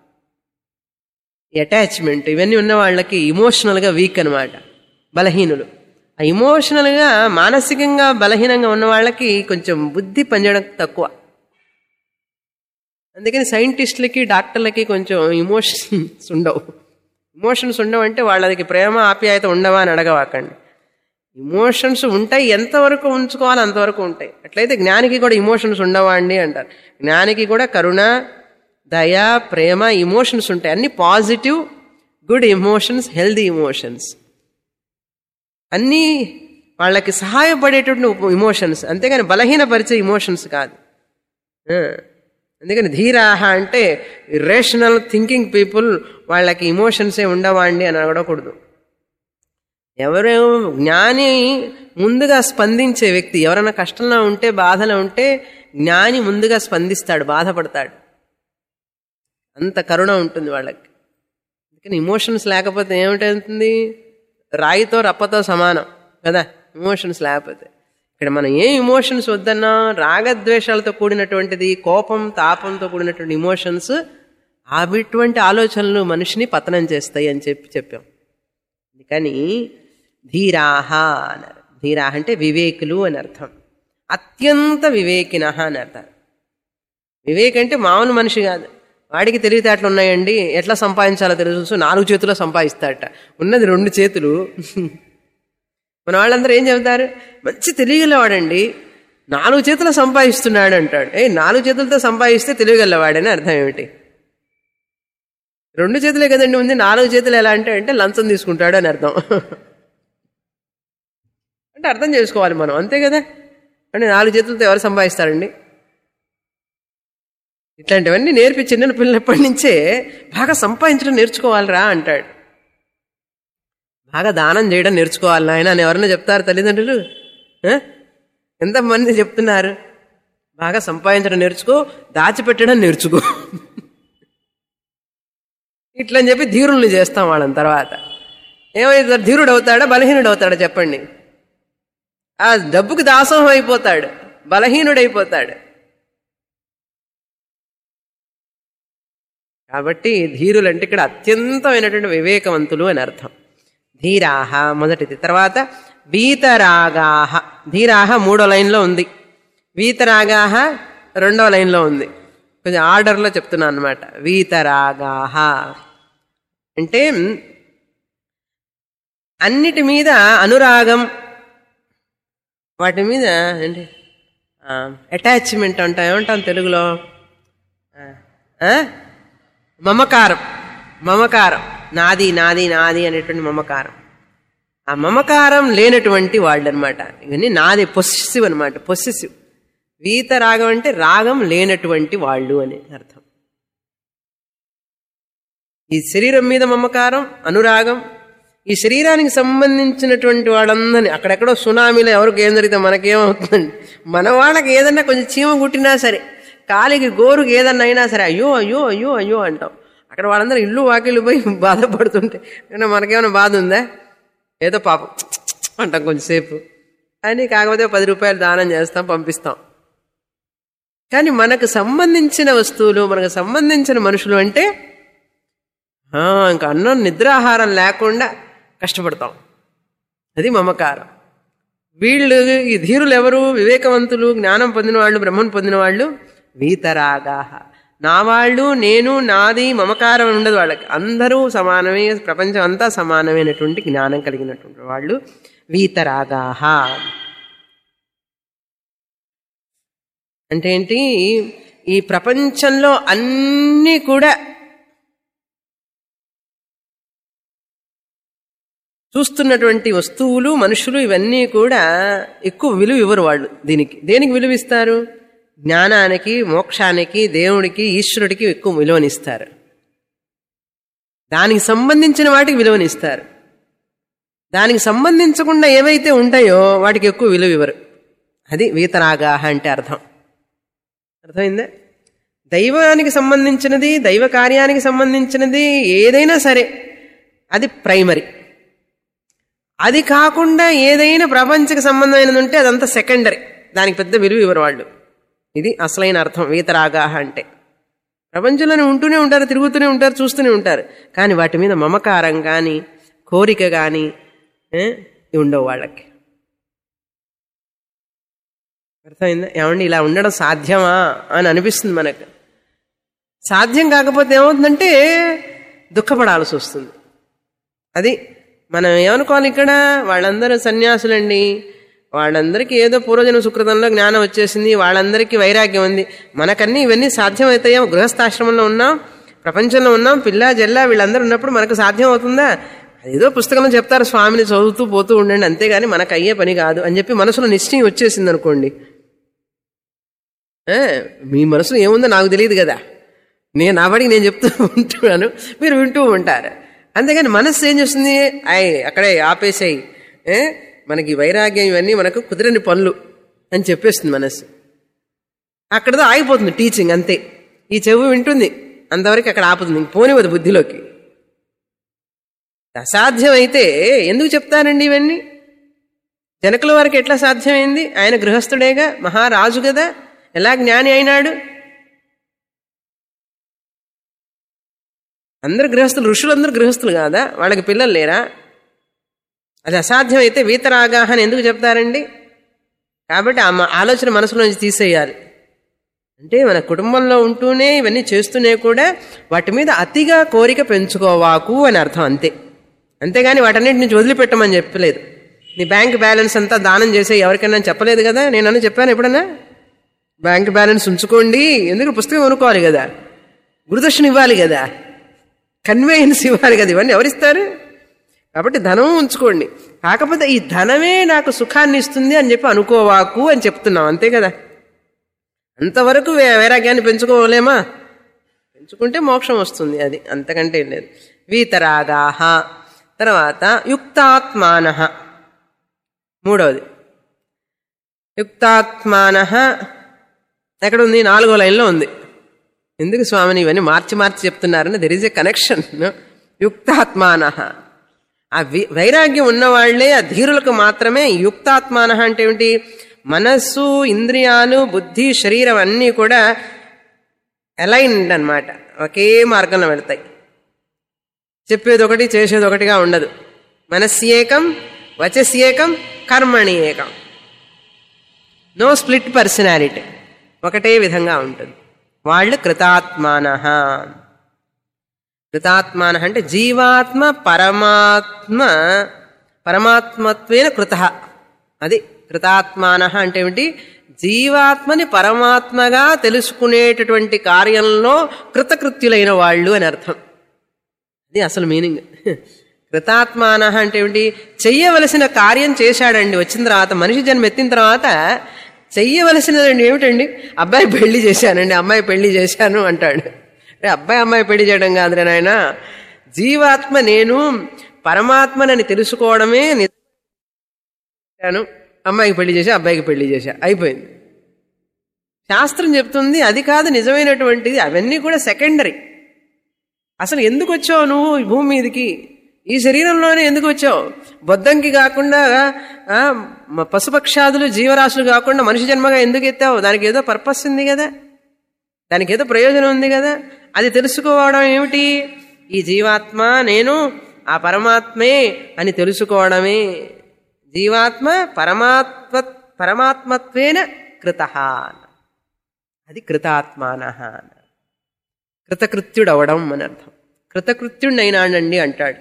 అటాచ్మెంట్ ఇవన్నీ ఉన్న వాళ్ళకి ఇమోషనల్గా వీక్ అనమాట బలహీనులు ఆ ఇమోషనల్గా మానసికంగా బలహీనంగా ఉన్న వాళ్ళకి కొంచెం బుద్ధి పనిచేయడం తక్కువ అందుకని సైంటిస్టులకి డాక్టర్లకి కొంచెం ఇమోషన్స్ ఉండవు ఇమోషన్స్ ఉండవు అంటే వాళ్ళకి ప్రేమ ఆప్యాయత ఉండవా అని అడగవాకండి ఇమోషన్స్ ఉంటాయి ఎంతవరకు ఉంచుకోవాలి అంతవరకు ఉంటాయి అట్లయితే జ్ఞానికి కూడా ఇమోషన్స్ ఉండవా అండి అంటారు జ్ఞానికి కూడా కరుణ దయ ప్రేమ ఇమోషన్స్ ఉంటాయి అన్ని positive good emotions healthy emotions అన్నీ వాళ్ళకి సహాయపడేటువంటి ఇమోషన్స్ అంతేగాని బలహీనపరిచే ఇమోషన్స్ కాదు ఆ, అందుకని ధీరాహ అంటే రేషనల్ థింకింగ్ పీపుల్ వాళ్ళకి ఇమోషన్సే ఉండవా అండి అని అడగకూడదు ఎవరు జ్ఞాని ముందుగా స్పందించే వ్యక్తి ఎవరైనా కష్టంలో ఉంటే బాధలో ఉంటే జ్ఞాని ముందుగా స్పందిస్తాడు బాధపడతాడు అంత కరుణ ఉంటుంది వాళ్ళకి అందుకని ఇమోషన్స్ లేకపోతే ఏమిటవుతుంది రాయితో రప్పతో సమానం కదా ఇమోషన్స్ లేకపోతే ఇక్కడ మనం ఏ ఇమోషన్స్ వద్దన్నా రాగద్వేషాలతో కూడినటువంటిది కోపం తాపంతో కూడినటువంటి ఇమోషన్స్ అవిటువంటి ఆలోచనలు మనిషిని పతనం చేస్తాయి అని చెప్పి చెప్పాం అందుకని ధీరాహ అన్నారు ధీరాహ అంటే వివేకులు అని అర్థం అత్యంత వివేకిన అని అర్థం వివేక్ అంటే మామూలు మనిషి కాదు వాడికి తెలివితేటలు ఉన్నాయండి ఎట్లా సంపాదించాలో తెలుసు నాలుగు చేతుల్లో సంపాదిస్తాడట ఉన్నది రెండు చేతులు మన వాళ్ళందరూ ఏం చెబుతారు మంచి తెలియగలవాడండి నాలుగు చేతులు సంపాదిస్తున్నాడు అంటాడు ఏ నాలుగు చేతులతో సంపాదిస్తే తెలియగలవాడని అర్థం ఏమిటి రెండు చేతులే కదండి ఉంది నాలుగు చేతులు ఎలా అంటే అంటే లంచం తీసుకుంటాడు అని అర్థం అంటే అర్థం చేసుకోవాలి మనం అంతే కదా అంటే నాలుగు చేతులతో ఎవరు సంపాదిస్తారండి ఇట్లాంటివన్నీ నేర్పి చిన్న పిల్లప్పటి నుంచే బాగా సంపాదించడం నేర్చుకోవాలిరా అంటాడు బాగా దానం చేయడం నేర్చుకోవాలి నాయన అని ఎవరైనా చెప్తారు తల్లిదండ్రులు ఆ? ఎంతమంది చెప్తున్నారు బాగా సంపాదించడం నేర్చుకో దాచిపెట్టడం నేర్చుకో ఇట్లా అని చెప్పి ధీరుల్ని చేస్తాం వాళ్ళని తర్వాత ఏమైతే ధీరుడు అవుతాడా బలహీనుడు అవుతాడా చెప్పండి ఆ డబ్బుకి దాసోహం అయిపోతాడు బలహీనుడైపోతాడు కాబట్టి ధీరులు అంటే ఇక్కడ అత్యంతమైనటువంటి వివేకవంతులు అని అర్థం ధీరాహ మొదటిది తర్వాత వీతరాగాహ ధీరాహ మూడో లైన్లో ఉంది వీతరాగాహ రెండో లైన్లో ఉంది కొంచెం ఆర్డర్లో చెప్తున్నాను అనమాట వీతరాగాహ అంటే అన్నిటి మీద అనురాగం వాటి మీద ఏంటి అటాచ్మెంట్ అంటాం ఏమంటాం తెలుగులో ఆ? మమకారం మమకారం నాది నాది నాది అనేటువంటి మమకారం ఆ మమకారం లేనటువంటి వాళ్ళు అనమాట ఇవన్నీ నాది పొసెసివ్ అనమాట పొసెసివ్ వీత రాగం అంటే రాగం లేనటువంటి వాళ్ళు అని అర్థం ఈ శరీరం మీద మమకారం అనురాగం ఈ శరీరానికి సంబంధించినటువంటి వాళ్ళందరినీ అక్కడెక్కడో సునామీలో ఎవరికి ఏం జరిగితే మనకేమవుతుందండి మన వాళ్ళకి ఏదన్నా కొంచెం చీమ కుట్టినా సరే కాలికి గోరుకి ఏదన్నా అయినా సరే అయ్యో అయ్యో అయ్యో అయ్యో అంటాం అక్కడ వాళ్ళందరూ ఇల్లు వాకిళ్ళు పోయి బాధపడుతుంటే కానీ మనకేమైనా బాధ ఉందా ఏదో పాపం అంటాం కొంచెంసేపు అని కాకపోతే పది రూపాయలు దానం చేస్తాం పంపిస్తాం కానీ మనకు సంబంధించిన వస్తువులు మనకు సంబంధించిన మనుషులు అంటే ఆ, ఇంకా అన్నం నిద్రాహారం లేకుండా కష్టపడతాం అది మమకారం వీళ్ళు ఈ ధీరులు ఎవరు వివేకవంతులు జ్ఞానం పొందిన వాళ్ళు బ్రహ్మను పొందిన వాళ్ళు వీతరాగాహ నా వాళ్ళు నేను నాది మమకారం ఉండదు వాళ్ళకి అందరూ సమానమే ప్రపంచం అంతా సమానమైనటువంటి జ్ఞానం కలిగినటువంటి వాళ్ళు వీతరాగాహ అంటే ఏంటి ఈ ప్రపంచంలో అన్నీ కూడా చూస్తున్నటువంటి వస్తువులు మనుషులు ఇవన్నీ కూడా ఎక్కువ విలువ ఇవ్వరు వాళ్ళు దీనికి దేనికి విలువ ఇస్తారు జ్ఞానానికి మోక్షానికి దేవుడికి ఈశ్వరుడికి ఎక్కువ విలువనిస్తారు దానికి సంబంధించిన వాటికి విలువనిస్తారు దానికి సంబంధించకుండా ఏవైతే ఉంటాయో వాటికి ఎక్కువ విలువ ఇవ్వరు అది వీతరాగాహ అంటే అర్థం అర్థమైందా దైవానికి సంబంధించినది దైవ కార్యానికి సంబంధించినది ఏదైనా సరే అది ప్రైమరీ అది కాకుండా ఏదైనా ప్రపంచకు సంబంధమైనది ఉంటే అదంతా సెకండరీ దానికి పెద్ద విలువ ఇవ్వరు వాళ్ళు ఇది అసలైన అర్థం వీతరాగాహ అంటే ప్రపంచంలోనే ఉంటూనే ఉంటారు తిరుగుతూనే ఉంటారు చూస్తూనే ఉంటారు కానీ వాటి మీద మమకారం కానీ కోరిక కానీ ఏ, ఇవి ఉండవు వాళ్ళకి అర్థమైందా ఏమండి ఇలా ఉండడం సాధ్యమా అని అనిపిస్తుంది మనకు సాధ్యం కాకపోతే ఏమవుతుందంటే దుఃఖపడాల్సి వస్తుంది అది మనం ఏమనుకోవాలి ఇక్కడ వాళ్ళందరూ సన్యాసులండి వాళ్ళందరికీ ఏదో పూర్వజన్మ సుకృతంలో జ్ఞానం వచ్చేసింది వాళ్ళందరికీ వైరాగ్యం ఉంది మనకన్నీ ఇవన్నీ సాధ్యమవుతాయా గృహస్థాశ్రమంలో ఉన్నాం ప్రపంచంలో ఉన్నాం పిల్ల జల్ల వీళ్ళందరూ ఉన్నప్పుడు మనకు సాధ్యం అవుతుందా ఏదో పుస్తకంలో చెప్తారు స్వామిని చదువుతూ పోతూ ఉండండి అంతేగాని మనకు అయ్యే పని కాదు అని చెప్పి మనసులో నిశ్చయం వచ్చేసింది అనుకోండి ఏ, మీ మనసులో ఏముందో నాకు తెలియదు కదా నేను నా పడికి నేను చెప్తూ ఉంటున్నాను మీరు వింటూ ఉంటారు అంతేగాని మనస్సు ఏం చేస్తుంది అయ్ అక్కడే ఆపేసాయి ఏ మనకి వైరాగ్యం ఇవన్నీ మనకు కుదిరని పనులు అని చెప్పేస్తుంది మనస్సు అక్కడతో ఆగిపోతుంది టీచింగ్ అంతే ఈ చెవు వింటుంది అంతవరకు అక్కడ ఆపుతుంది ఇంక పోనివ్వదు బుద్ధిలోకి అసాధ్యమైతే ఎందుకు చెప్తారండి ఇవన్నీ జనకుల వారికి ఎట్లా సాధ్యమైంది ఆయన గృహస్థుడేగా మహారాజు కదా ఎలా జ్ఞాని అయినాడు అందరు గృహస్థులు ఋషులందరూ గృహస్థులు కాదా వాళ్ళకి పిల్లలు లేరా అది అసాధ్యమైతే వీతరాగాహని ఎందుకు చెప్తారండి కాబట్టి ఆ మ- ఆలోచన మనసులో నుంచి తీసేయాలి అంటే మన కుటుంబంలో ఉంటూనే ఇవన్నీ చేస్తూనే కూడా వాటి మీద అతిగా కోరిక పెంచుకోవాకు అని అర్థం అంతే అంతేగాని వాటన్నిటి నుంచి వదిలిపెట్టమని చెప్పలేదు నీ బ్యాంక్ బ్యాలెన్స్ అంతా దానం చేసే ఎవరికైనా చెప్పలేదు కదా నేనన్నా చెప్పాను ఎప్పుడన్నా బ్యాంక్ బ్యాలెన్స్ ఉంచుకోండి ఎందుకు పుస్తకం కొనుక్కోవాలి కదా గురుదర్శన ఇవ్వాలి కదా కన్వేయన్స్ ఇవ్వాలి కదా ఇవన్నీ ఎవరిస్తారు కాబట్టి ధనం ఉంచుకోండి కాకపోతే ఈ ధనమే నాకు సుఖాన్ని ఇస్తుంది అని చెప్పి అనుకోవాకు అని చెప్తున్నాం అంతే కదా అంతవరకు వే- వైరాగ్యాన్ని పెంచుకోలేమా పెంచుకుంటే మోక్షం వస్తుంది అది అంతకంటే ఏం లేదు వీతరాగాహ తర్వాత యుక్తాత్మాన మూడవది యుక్తాత్మాన ఎక్కడ ఉంది నాలుగో లైన్లో ఉంది ఎందుకు స్వామిని ఇవన్నీ మార్చి మార్చి చెప్తున్నారని దెర్ ఇస్ ఎ కనెక్షన్ యుక్తాత్మాన ఆ వి- వైరాగ్యం ఉన్నవాళ్లే ఆ ధీరులకు మాత్రమే యుక్తాత్మాన అంటే ఏమిటి మనస్సు ఇంద్రియాలు బుద్ధి శరీరం అన్నీ కూడా అలైన్డ్ అన్నమాట ఒకే మార్గంలో వెళ్తాయి చెప్పేది ఒకటి చేసేది ఒకటిగా ఉండదు మనస్సు ఏకం వచస్సు ఏకం కర్మణి ఏకం నో స్ప్లిట్ పర్సనాలిటీ ఒకటే విధంగా ఉంటుంది వాళ్ళు కృతాత్మాన కృతాత్మాన అంటే జీవాత్మ పరమాత్మ పరమాత్మత్వేన కృత అది కృతాత్మాన అంటే ఏమిటి జీవాత్మని పరమాత్మగా తెలుసుకునేటటువంటి కార్యంలో కృతకృత్యులైన వాళ్ళు అని అర్థం అది అసలు మీనింగ్ కృతాత్మాన అంటే ఏమిటి చెయ్యవలసిన కార్యం చేశాడండి వచ్చిన తర్వాత మనిషి జన్మ ఎత్తిన తర్వాత చెయ్యవలసినది ఏమిటండి అబ్బాయి పెళ్లి చేశానండి అమ్మాయి పెళ్లి చేశాను అంటాడు అంటే అబ్బాయి అమ్మాయి పెళ్లి చేయడం కాదురే నాయన జీవాత్మ నేను పరమాత్మనని తెలుసుకోవడమే నిజాను అమ్మాయికి పెళ్లి చేశా అబ్బాయికి పెళ్లి చేశా అయిపోయింది శాస్త్రం చెప్తుంది అది కాదు నిజమైనటువంటిది అవన్నీ కూడా సెకండరీ అసలు ఎందుకు వచ్చావు నువ్వు ఈ భూమి మీదకి ఈ శరీరంలోనే ఎందుకు వచ్చావు బొద్దంకి కాకుండా ఆ, మ- పశుపక్షాదులు జీవరాశులు కాకుండా మనిషి జన్మగా ఎందుకు ఎత్తావు దానికి ఏదో పర్పస్ ఉంది కదా దానికి ఏదో ప్రయోజనం ఉంది కదా అది తెలుసుకోవడం ఏమిటి ఈ జీవాత్మ నేను ఆ పరమాత్మే అని తెలుసుకోవడమే జీవాత్మ పరమాత్మ పరమాత్మత్వేన కృత అది కృతాత్మాన కృతకృత్యుడవడం అని అర్థం కృతకృత్యుడినైనాడండి అంటాడు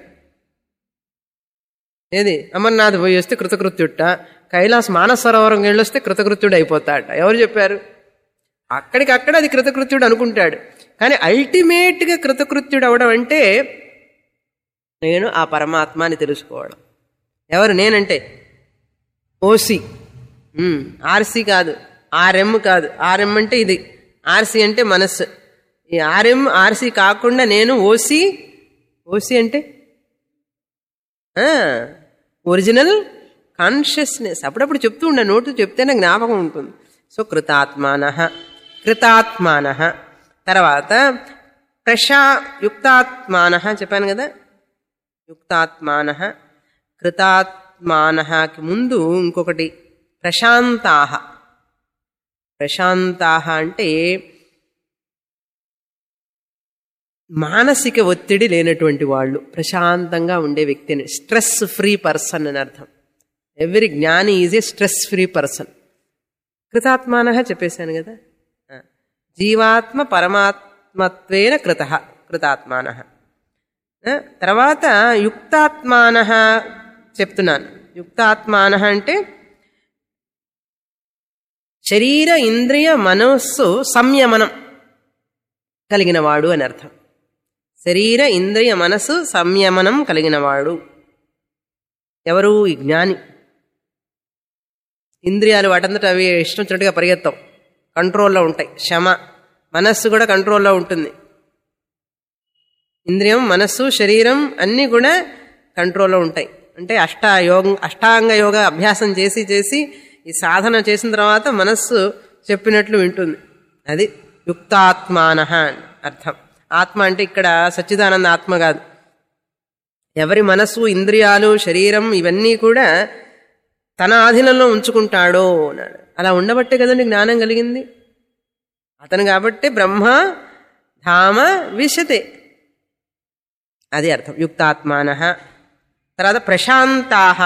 ఏది అమర్నాథ్ పోయి వస్తే కృతకృత్యుట కైలాస్ మానస సరోవరం వెళ్ళొస్తే కృతకృత్యుడు అయిపోతాడట ఎవరు చెప్పారు అక్కడికక్కడ అది కృతకృత్యుడు అనుకుంటాడు కానీ అల్టిమేట్గా కృతకృత్యుడు అవడం అంటే నేను ఆ పరమాత్మ అని తెలుసుకోవడం ఎవరు నేనంటే ఓసి ఆర్సి కాదు ఆర్ఎం కాదు ఆర్ఎం అంటే ఇది ఆర్సి అంటే మనస్సు ఈ ఆర్ఎం ఆర్సి కాకుండా నేను ఓసి ఓసి అంటే ఒరిజినల్ కాన్షియస్నెస్ అప్పుడప్పుడు చెప్తూ ఉండే నోటు చెప్తేనే జ్ఞాపకం ఉంటుంది సో కృతాత్మాన కృతాత్మాన తర్వాత ప్రశా యుక్తాత్మాన చెప్పాను కదా యుక్తాత్మాన కృతాత్మానకి ముందు ఇంకొకటి ప్రశాంతాహ ప్రశాంతాహ అంటే మానసిక ఒత్తిడి లేనటువంటి వాళ్ళు ప్రశాంతంగా ఉండే వ్యక్తిని స్ట్రెస్ ఫ్రీ పర్సన్ అని అర్థం every jnani is a stress free person కృతాత్మాన చెప్పేశాను కదా ఆ. జీవాత్మ పరమాత్మత్వేన కృత కృతాత్మాన ఆ, తర్వాత యుక్తాత్మాన చెప్తున్నాను యుక్తాత్మాన అంటే శరీర ఇంద్రియ మనస్సు సంయమనం కలిగిన వాడు అని అర్థం శరీర ఇంద్రియ మనసు సంయమనం కలిగినవాడు ఎవరు ఈ జ్ఞాని ఇంద్రియాలు వాటంతట అవి ఇష్టం వచ్చినట్టుగా పరిగెత్తాం కంట్రోల్లో ఉంటాయి శమ మనస్సు కూడా కంట్రోల్లో ఉంటుంది ఇంద్రియం మనస్సు శరీరం అన్నీ కూడా కంట్రోల్లో ఉంటాయి అంటే అష్ట యోగం అష్టాంగ యోగ అభ్యాసం చేసి చేసి ఈ సాధన చేసిన తర్వాత మనస్సు చెప్పినట్లు వింటుంది అది యుక్తాత్మాన అని అర్థం ఆత్మ అంటే ఇక్కడ సచ్చిదానంద ఆత్మ కాదు ఎవరి మనస్సు ఇంద్రియాలు శరీరం ఇవన్నీ కూడా తన ఆధీనంలో ఉంచుకుంటాడో అన్నాడు అలా ఉండబట్టే కదండి జ్ఞానం కలిగింది అతను కాబట్టి బ్రహ్మ ధామ విశతే అది అర్థం యుక్తాత్మాన తర్వాత ప్రశాంతాహ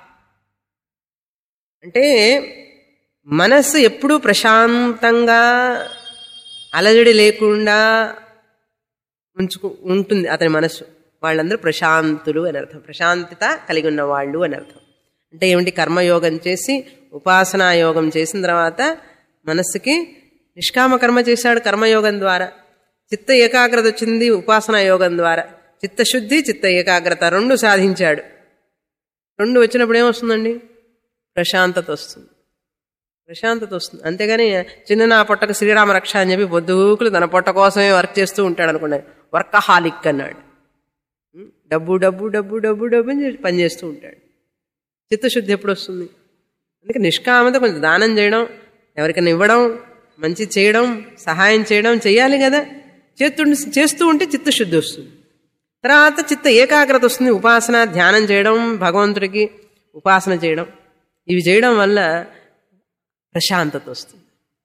అంటే మనస్సు ఎప్పుడూ ప్రశాంతంగా అలజడి లేకుండా ఉంచుకు ఉంటుంది అతని మనస్సు వాళ్ళందరూ ప్రశాంతులు అని అర్థం ప్రశాంతత కలిగి ఉన్న వాళ్ళు అని అర్థం అంటే ఏమిటి కర్మయోగం చేసి ఉపాసనా యోగం చేసిన తర్వాత మనస్సుకి నిష్కామ కర్మ చేశాడు కర్మయోగం ద్వారా చిత్త ఏకాగ్రత వచ్చింది ఉపాసనా యోగం ద్వారా చిత్తశుద్ధి చిత్త ఏకాగ్రత రెండు సాధించాడు రెండు వచ్చినప్పుడు ఏమొస్తుందండి ప్రశాంతత వస్తుంది ప్రశాంతత వస్తుంది అంతేగాని చిన్న నా పొట్టకు శ్రీరామ రక్ష అని చెప్పి పొద్దుకులు తన పొట్ట కోసమే వర్క్ చేస్తూ ఉంటాడు అనుకోండి వర్కహాలిక్ అన్నాడు ఉం? డబ్బు డబ్బు డబ్బు డబ్బు డబ్బు అని చెప్పి పనిచేస్తూ ఉంటాడు చిత్తశుద్ధి ఎప్పుడు వస్తుంది అందుకే నిష్కామత కొంచెం దానం చేయడం ఎవరికైనా ఇవ్వడం మంచి చేయడం సహాయం చేయడం చేయాలి కదా చేస్తుండి చేస్తూ ఉంటే చిత్తశుద్ధి వస్తుంది తర్వాత చిత్త ఏకాగ్రత వస్తుంది ఉపాసన ధ్యానం చేయడం భగవంతుడికి ఉపాసన చేయడం ఇవి చేయడం వల్ల ప్రశాంతత వస్తుంది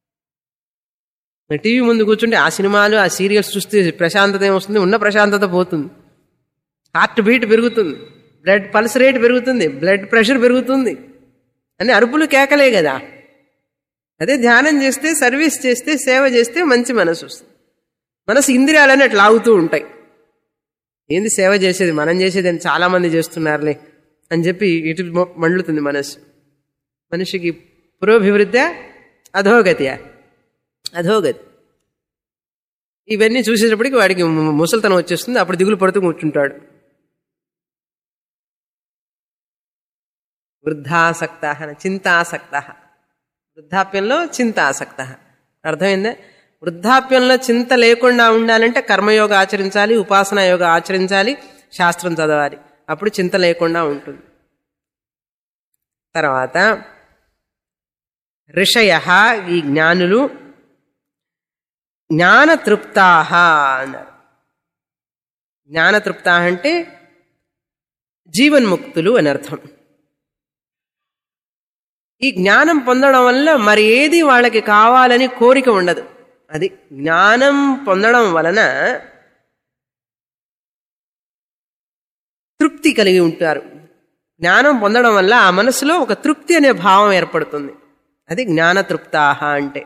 మరి టీవీ ముందు కూర్చుంటే ఆ సినిమాలు ఆ సీరియల్స్ చూస్తే ప్రశాంతత ఏమొస్తుంది ఉన్న ప్రశాంతత పోతుంది హార్ట్ బీట్ పెరుగుతుంది బ్లడ్ పల్స్ రేట్ పెరుగుతుంది బ్లడ్ ప్రెషర్ పెరుగుతుంది అని అరుపులు కేకలే కదా అదే ధ్యానం చేస్తే సర్వీస్ చేస్తే సేవ చేస్తే మంచి మనసు వస్తుంది మనసు ఇంద్రియాలని అట్లా లాగుతూ ఉంటాయి ఏంది సేవ చేసేది మనం చేసేది అని చాలా మంది చేస్తున్నారులే అని చెప్పి ఇటు మొ- మండుతుంది మనసు మనిషికి పురోభివృద్ధి అధోగతియా అధోగతి ఇవన్నీ చూసేటప్పటికి వాడికి ము- ముసలితనం వచ్చేస్తుంది అప్పుడు దిగులు పడుతూ కూర్చుంటాడు వృద్ధాసక్త చింతాసక్త వృద్ధాప్యంలో చింతాసక్త అర్థమైందా వృద్ధాప్యంలో చింత లేకుండా ఉండాలంటే కర్మయోగ ఆచరించాలి ఉపాసన యోగ ఆచరించాలి శాస్త్రం చదవాలి అప్పుడు చింత లేకుండా ఉంటుంది తర్వాత ఋషయ ఈ జ్ఞానులు జ్ఞానతృప్తా అన్నారు జ్ఞానతృప్త అంటే జీవన్ముక్తులు అని అర్థం ఈ జ్ఞానం పొందడం వల్ల మరి ఏది వాళ్ళకి కావాలని కోరిక ఉండదు అది జ్ఞానం పొందడం వలన తృప్తి కలిగి ఉంటారు జ్ఞానం పొందడం వల్ల ఆ మనసులో ఒక తృప్తి అనే భావం ఏర్పడుతుంది అది జ్ఞానతృప్తాహ అంటే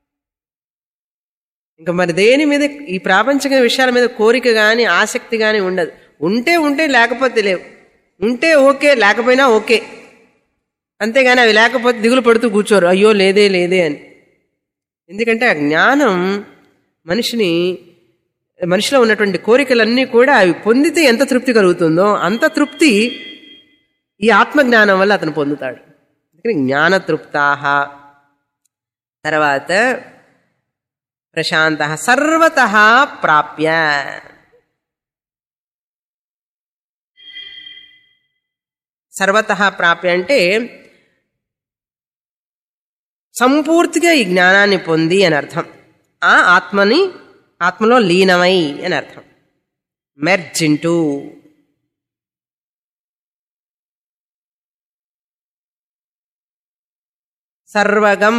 ఇంకా మరి దేని మీద ఈ ప్రాపంచిక విషయాల మీద కోరిక కానీ ఆసక్తి కానీ ఉండదు ఉంటే ఉంటే లేకపోతే లేవు ఉంటే ఓకే లేకపోయినా ఓకే అంతేగాని అవి లేకపోతే దిగులు పడుతూ కూర్చోరు అయ్యో లేదే లేదే అని ఎందుకంటే ఆ జ్ఞానం మనిషిని మనిషిలో ఉన్నటువంటి కోరికలన్నీ కూడా అవి పొందితే ఎంత తృప్తి కలుగుతుందో అంత తృప్తి ఈ ఆత్మజ్ఞానం వల్ల అతను పొందుతాడు అందుకని జ్ఞానతృప్తాహ తర్వాత ప్రశాంత సర్వత ప్రాప్య సర్వత ప్రాప్య అంటే సంపూర్తిగా ఈ జ్ఞానాన్ని పొంది అని అర్థం ఆ ఆత్మని ఆత్మలో లీనమై అని అర్థం మెర్జ్ ఇంటూ సర్వగం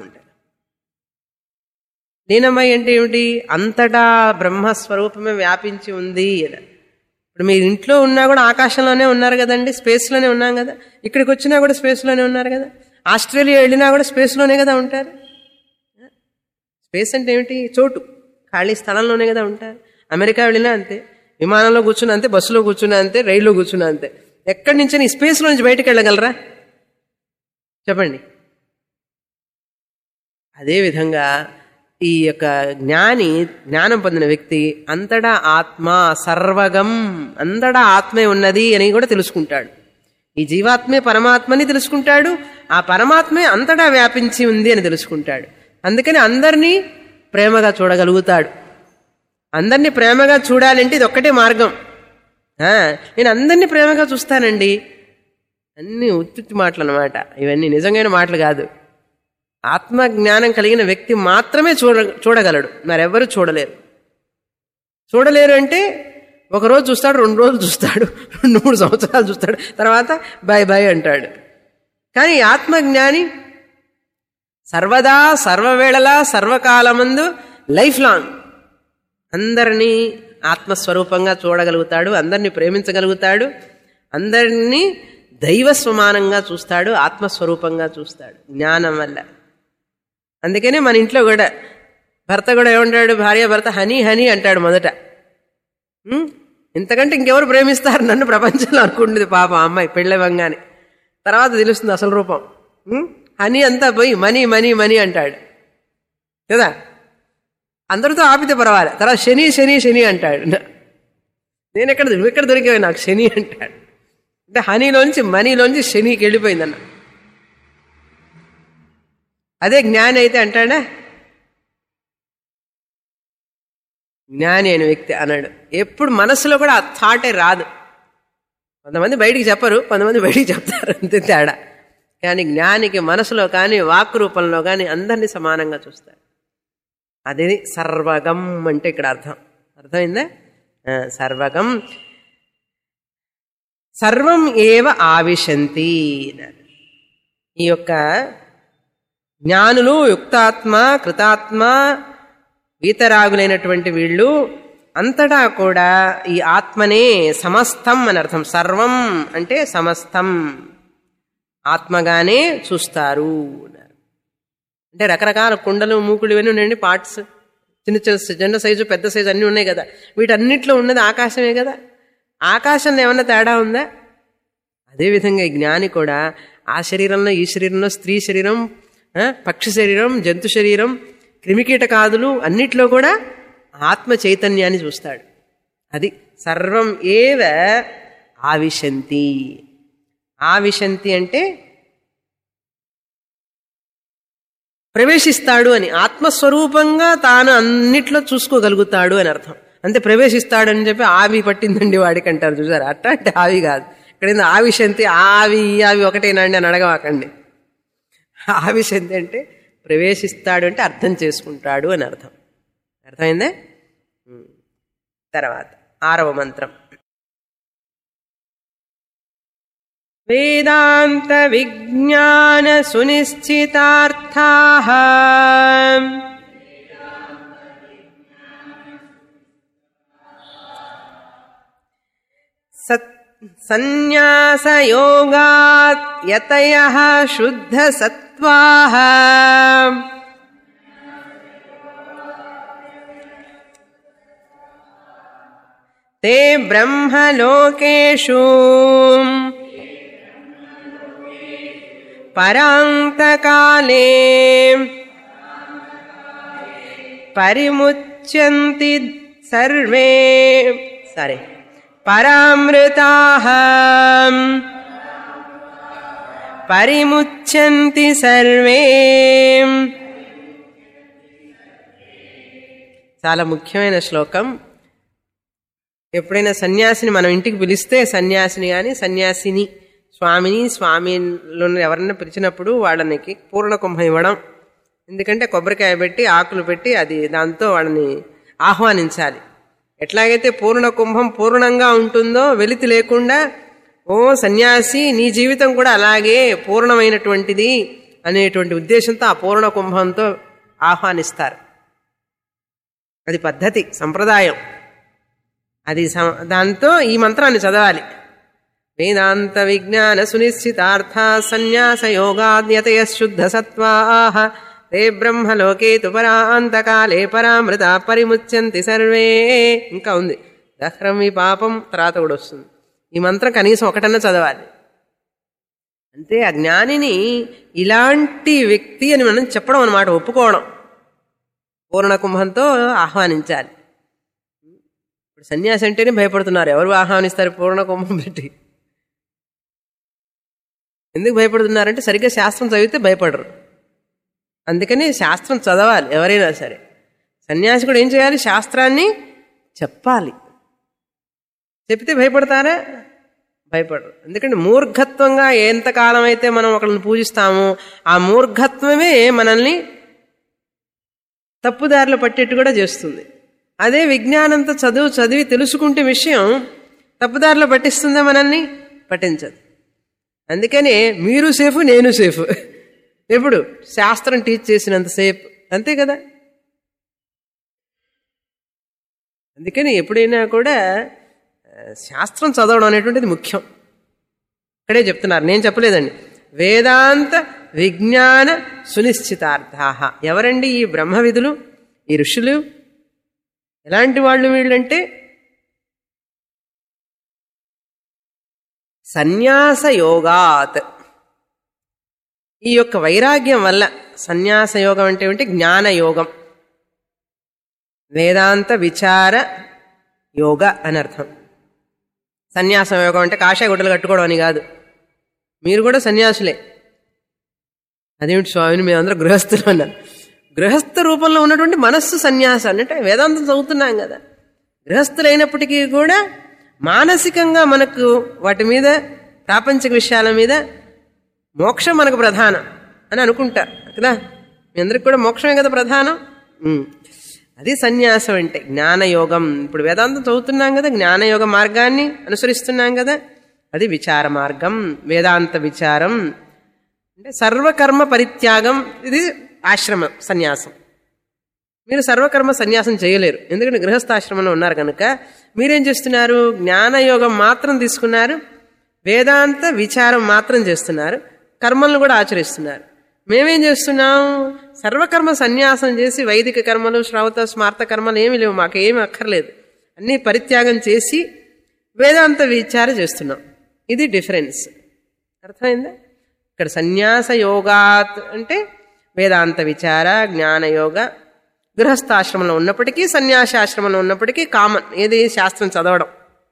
లీనమై అంటే ఏమిటి అంతటా బ్రహ్మస్వరూపమే వ్యాపించి ఉంది అని ఇప్పుడు మీరు ఇంట్లో ఉన్నా కూడా ఆకాశంలోనే ఉన్నారు కదండి స్పేస్లోనే ఉన్నాం కదా ఇక్కడికి వచ్చినా కూడా స్పేస్లోనే ఉన్నారు కదా ఆస్ట్రేలియా వెళ్ళినా కూడా స్పేస్లోనే కదా ఉంటారు స్పేస్ అంటే ఏమిటి చోటు ఖాళీ స్థలంలోనే కదా ఉంటారు అమెరికా వెళ్ళినా అంతే విమానంలో కూర్చున్నా అంతే బస్సులో కూర్చున్నా అంతే రైల్లో కూర్చున్నా అంతే ఎక్కడి నుంచి ఈ స్పేస్లో నుంచి బయటకు వెళ్ళగలరా చెప్పండి అదేవిధంగా ఈ యొక్క జ్ఞాని జ్ఞానం పొందిన వ్యక్తి అంతటా ఆత్మ సర్వగం అంతటా ఆత్మే ఉన్నది అని కూడా తెలుసుకుంటాడు ఈ జీవాత్మే పరమాత్మని తెలుసుకుంటాడు ఆ పరమాత్మే అంతటా వ్యాపించి ఉంది అని తెలుసుకుంటాడు అందుకని అందరినీ ప్రేమగా చూడగలుగుతాడు అందరినీ ప్రేమగా చూడాలంటే ఇది ఒక్కటే మార్గం ఆ, నేను అందరినీ ప్రేమగా చూస్తానండి అన్ని ఉత్తుత్తి మాటలు అన్నమాట ఇవన్నీ నిజమైన మాటలు కాదు ఆత్మ జ్ఞానం కలిగిన వ్యక్తి మాత్రమే చూడ చూడగలడు మరెవ్వరూ చూడలేరు చూడలేరు అంటే ఒక రోజు చూస్తాడు రెండు రోజులు చూస్తాడు రెండు మూడు సంవత్సరాలు చూస్తాడు తర్వాత బాయ్ బాయ్ అంటాడు కానీ ఈ ఆత్మజ్ఞాని సర్వదా సర్వవేళలా సర్వకాలమందు లైఫ్ లాంగ్ అందరినీ ఆత్మస్వరూపంగా చూడగలుగుతాడు అందరినీ ప్రేమించగలుగుతాడు అందరినీ దైవ సమానంగా చూస్తాడు ఆత్మస్వరూపంగా చూస్తాడు జ్ఞానం వల్ల అందుకనే మన ఇంట్లో కూడా భర్త కూడా ఏమంటాడు భార్య భర్త హనీ హనీ అంటాడు మొదట ఉం? ఇంతకంటే ఇంకెవరు ప్రేమిస్తారు నన్ను ప్రపంచంలో అనుకుంటుంది పాప ఆ అమ్మాయి పెళ్ళవంగానే తర్వాత తెలుస్తుంది అసలు రూపం ఉం? హనీ అంతా పోయి మనీ మనీ మనీ అంటాడు కదా అందరితో ఆపితే పర్వాలి తర్వాత శని శని శని అంటాడు నేను ఎక్కడ నువ్వు ఎక్కడ దొరికావు నాకు శని అంటాడు అంటే హనీలోంచి మనీలోంచి శనికి వెళ్ళిపోయిందన్న అదే జ్ఞాని అయితే అంటాడా జ్ఞాని అయిన వ్యక్తి అన్నాడు ఎప్పుడు మనసులో కూడా ఆ థాటే రాదు కొంతమంది బయటికి చెప్పరు కొంతమంది బయటికి చెప్తారు అంతే తేడా కానీ జ్ఞానికి మనసులో కానీ వాక్ రూపంలో కానీ అందరినీ సమానంగా చూస్తారు అది సర్వగం అంటే ఇక్కడ అర్థం అర్థమైందా ఆ, సర్వగం సర్వం ఏవ ఆవిశంతి అన్నారు. ఈ యొక్క జ్ఞానులు యుక్తాత్మ కృతాత్మ వీతరాగులైనటువంటి వీళ్ళు అంతటా కూడా ఈ ఆత్మనే సమస్తం అని అర్థం సర్వం అంటే సమస్తం ఆత్మగానే చూస్తారు అన్నారు అంటే రకరకాల కుండలు మూకులు ఇవన్నీ ఉన్నాయండి పార్ట్స్ చిన్న చిన్న చిన్న సైజు పెద్ద సైజు అన్నీ ఉన్నాయి కదా వీటన్నిటిలో ఉన్నది ఆకాశమే కదా ఆకాశంలో ఏమన్నా తేడా ఉందా అదేవిధంగా ఈ జ్ఞాని కూడా ఆ శరీరంలో ఈ శరీరంలో స్త్రీ శరీరం ఆ, పక్షి శరీరం జంతు శరీరం క్రిమికీటకాదులు అన్నిట్లో కూడా ఆత్మ చైతన్యాన్ని చూస్తాడు అది సర్వం ఏవ ఆవిశంతి ఆవిశంతి అంటే ప్రవేశిస్తాడు అని ఆత్మస్వరూపంగా తాను అన్నిట్లో చూసుకోగలుగుతాడు అని అర్థం అంతే ప్రవేశిస్తాడు అని చెప్పి ఆవి పట్టిందండి వాడికి అంటారు చూసారు అట్లాంటి ఆవి కాదు ఇక్కడ ఏందో ఆవిశంతి ఆవి ఈ ఆవి ఒకటేనండి అని అడగవాకండి ఆవిశంతి అంటే ప్రవేశిస్తాడు అంటే అర్థం చేసుకుంటాడు అని అర్థం అర్థమైందే ఉమ్. తర్వాత ఆరవ మంత్రం వేదాంత విజ్ఞాన సునిశ్చితార్థా సత్ సన్యాసయోగాత్ యతయ శుద్ధ సత్వా ते ब्रह्मलोकेषु परान्तकाले परिमुच्यन्ति सर्वे सारी परामृताः परिमुच्यन्ति सर्वे చాలా ముఖ్యమైన శ్లోకం ఎప్పుడైనా సన్యాసిని మనం ఇంటికి పిలిస్తే సన్యాసిని కానీ సన్యాసిని స్వామిని స్వామిలో ఎవరన్నా పిలిచినప్పుడు వాళ్ళనికి పూర్ణ కుంభం ఇవ్వడం ఎందుకంటే కొబ్బరికాయ పెట్టి ఆకులు పెట్టి అది దాంతో వాళ్ళని ఆహ్వానించాలి ఎట్లాగైతే పూర్ణ కుంభం పూర్ణంగా ఉంటుందో వెలితి లేకుండా ఓ సన్యాసి నీ జీవితం కూడా అలాగే పూర్ణమైనటువంటిది అనేటువంటి ఉద్దేశంతో ఆ పూర్ణ కుంభంతో ఆహ్వానిస్తారు అది పద్ధతి సంప్రదాయం అది సం- దాంతో ఈ మంత్రాన్ని చదవాలి వేదాంత విజ్ఞాన సునిశ్చితార్థ సన్యాస యోగాద్యతయ శుద్ధ సత్వాహ తే బ్రహ్మలోకే తు పరాంతకాలే పరామృత పరిముచ్యంతి సర్వే ఇంకా ఉంది దహ్రం ఈ పాపం తర్వాత కూడా వస్తుంది ఈ మంత్రం కనీసం ఒకటన్నా చదవాలి అంతే ఆ జ్ఞానిని ఇలాంటి వ్యక్తి అని మనం చెప్పడం అనమాట ఒప్పుకోవడం పూర్ణ కుంభంతో ఆహ్వానించాలి ఇప్పుడు సన్యాసి అంటేనే భయపడుతున్నారు ఎవరు ఆహ్వానిస్తారు పూర్ణ కుంభం పెట్టి ఎందుకు భయపడుతున్నారంటే సరిగ్గా శాస్త్రం చదివితే భయపడరు అందుకని శాస్త్రం చదవాలి ఎవరైనా సరే సన్యాసి కూడా ఏం చేయాలి శాస్త్రాన్ని చెప్పాలి చెప్తే భయపడతారా భయపడరు ఎందుకంటే మూర్ఘత్వంగా ఎంతకాలం అయితే మనం ఒకళ్ళని పూజిస్తామో ఆ మూర్ఘత్వమే మనల్ని తప్పుదారిలో పట్టేట్టు కూడా చేస్తుంది అదే విజ్ఞానంతో చదువు చదివి తెలుసుకుంటే విషయం తప్పుదారిలో పట్టిస్తుందా మనల్ని పట్టించదు అందుకనే మీరు సేఫ్ నేను సేఫ్ ఎప్పుడు శాస్త్రం టీచ్ చేసినంత సేఫ్ అంతే కదా అందుకని ఎప్పుడైనా కూడా ఆ, శాస్త్రం చదవడం అనేటువంటిది ముఖ్యం ఇక్కడే చెప్తున్నారు నేను చెప్పలేదండి వేదాంత విజ్ఞాన సునిశ్చితార్థా ఎవరండి ఈ బ్రహ్మ విధులు ఈ ఋషులు ఎలాంటి వాళ్ళు వీళ్ళంటే సన్యాస యోగాత్ ఈ యొక్క వైరాగ్యం వల్ల సన్యాస యోగం అంటే ఏమిటి జ్ఞాన యోగం వేదాంత విచార యోగ అని అర్థం సన్యాసం యోగం అంటే కాషాయ గుడ్డలు కట్టుకోవడం అని కాదు మీరు కూడా సన్యాసులే అదేమిటి స్వామిని మేమందరం గృహస్థులు అన్నారు గృహస్థ రూపంలో ఉన్నటువంటి మనస్సు సన్యాసం అంటే వేదాంతం చదువుతున్నాం కదా గృహస్థులైనప్పటికీ కూడా మానసికంగా మనకు వాటి మీద ప్రాపంచిక విషయాల మీద మోక్షం మనకు ప్రధానం అని అనుకుంటారు కదా మీ అందరికి కూడా మోక్షమే కదా ప్రధానం ఉమ్. అది సన్యాసం అంటే జ్ఞానయోగం ఇప్పుడు వేదాంతం చదువుతున్నాం కదా జ్ఞానయోగ మార్గాన్ని అనుసరిస్తున్నాం కదా అది విచార మార్గం వేదాంత విచారం అంటే సర్వకర్మ పరిత్యాగం ఇది ఆశ్రమం సన్యాసం మీరు సర్వకర్మ సన్యాసం చేయలేరు ఎందుకంటే గృహస్థాశ్రమంలో ఉన్నారు కనుక మీరేం చేస్తున్నారు జ్ఞానయోగం మాత్రం తీసుకున్నారు వేదాంత విచారం మాత్రం చేస్తున్నారు కర్మలను కూడా ఆచరిస్తున్నారు మేమేం చేస్తున్నాం సర్వకర్మ సన్యాసం చేసి వైదిక కర్మలు శ్రౌత స్మార్త కర్మలు ఏమి లేవు మాకు ఏమి అక్కర్లేదు అన్నీ పరిత్యాగం చేసి వేదాంత విచార చేస్తున్నాం ఇది డిఫరెన్స్ అర్థమైందా ఇక్కడ సన్యాస యోగాత్ అంటే వేదాంత విచార జ్ఞానయోగ గృహస్థాశ్రమంలో ఉన్నప్పటికీ సన్యాసాశ్రమంలో ఉన్నప్పటికీ కామన్ ఏది శాస్త్రం చదవడం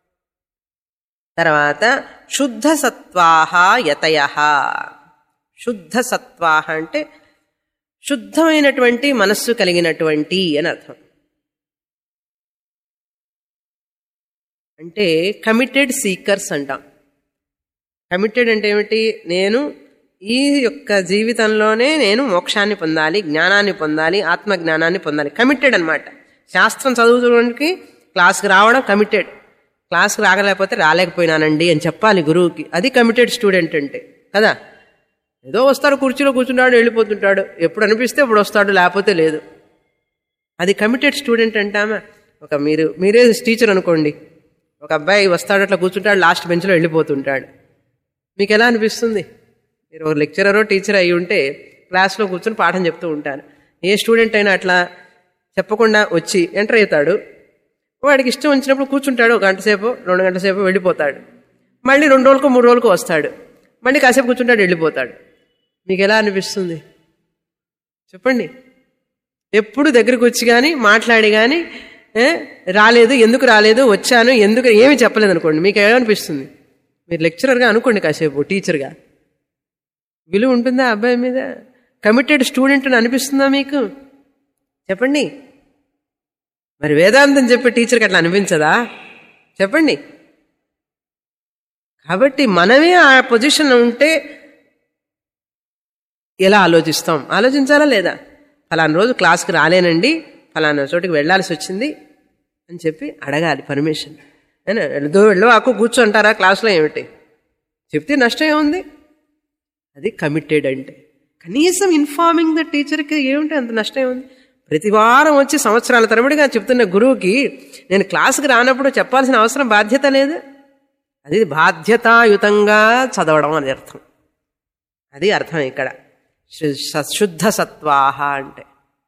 తర్వాత శుద్ధ సత్వాహ యతయ శుద్ధ సత్వాహ అంటే శుద్ధమైనటువంటి మనస్సు కలిగినటువంటి అని అర్థం అంటే కమిటెడ్ సీకర్స్ అంటాం కమిటెడ్ అంటే ఏమిటి నేను ఈ యొక్క జీవితంలోనే నేను మోక్షాన్ని పొందాలి జ్ఞానాన్ని పొందాలి ఆత్మ జ్ఞానాన్ని పొందాలి కమిటెడ్ అనమాట శాస్త్రం చదువుకోవడానికి క్లాస్కి రావడం కమిటెడ్ క్లాస్కి రాగలేకపోతే రాలేకపోయినానండి అని చెప్పాలి గురువుకి అది కమిటెడ్ స్టూడెంట్ అంటే కదా ఏదో వస్తాడు కుర్చీలో కూర్చుంటాడు వెళ్ళిపోతుంటాడు ఎప్పుడు అనిపిస్తే ఇప్పుడు వస్తాడు లేకపోతే లేదు అది కమిటెడ్ స్టూడెంట్ అంటామా ఒక మీరు మీరే టీచర్ అనుకోండి ఒక అబ్బాయి వస్తాడు అట్లా కూర్చుంటాడు లాస్ట్ బెంచ్లో వెళ్ళిపోతుంటాడు మీకు ఎలా అనిపిస్తుంది మీరు ఒక లెక్చరరో టీచర్ అయి ఉంటే క్లాస్లో కూర్చొని పాఠం చెప్తూ ఉంటాను ఏ స్టూడెంట్ అయినా అట్లా చెప్పకుండా వచ్చి ఎంటర్ అవుతాడు వాడికి ఇష్టం వచ్చినప్పుడు కూర్చుంటాడు ఒక గంట సేపు రెండు గంటల సేపు వెళ్ళిపోతాడు మళ్ళీ రెండు రోజులకు మూడు రోజులకు వస్తాడు మళ్ళీ కాసేపు కూర్చుంటాడు వెళ్ళిపోతాడు మీకు ఎలా అనిపిస్తుంది చెప్పండి ఎప్పుడు దగ్గరికి వచ్చి కానీ మాట్లాడి కానీ ఏ, రాలేదు ఎందుకు రాలేదు వచ్చాను ఎందుకు ఏమి చెప్పలేదు అనుకోండి మీకు ఏమనిపిస్తుంది మీరు లెక్చరర్గా అనుకోండి కాసేపు టీచర్గా విలువ ఉంటుందా ఆ అబ్బాయి మీద కమిటెడ్ స్టూడెంట్ అని అనిపిస్తుందా మీకు చెప్పండి మరి వేదాంతం చెప్పే టీచర్కి అట్లా అనిపించదా చెప్పండి కాబట్టి మనమే ఆ పొజిషన్లో ఉంటే ఎలా ఆలోచిస్తాం ఆలోచించాలా లేదా ఫలానా రోజు క్లాస్కి రాలేనండి ఫలానా చోటికి వెళ్ళాల్సి వచ్చింది అని చెప్పి అడగాలి పర్మిషన్ అయినా వెళ్దో వెళ్ళో ఆకు కూర్చోంటారా క్లాస్లో ఏమిటి చెప్తే నష్టం ఏముంది అది కమిటెడ్ అంటే కనీసం ఇన్ఫార్మింగ్ ద టీచర్కి ఏమిటి అంత నష్టం ఏముంది ప్రతి వారం వచ్చి సంవత్సరాల తరబడిగా చెప్తున్న గురువుకి నేను క్లాసుకి రానప్పుడు చెప్పాల్సిన అవసరం బాధ్యత లేదు అది బాధ్యతాయుతంగా చదవడం అని అర్థం అది అర్థం ఇక్కడ శు- స- శుద్ధ సత్వాహ అంటే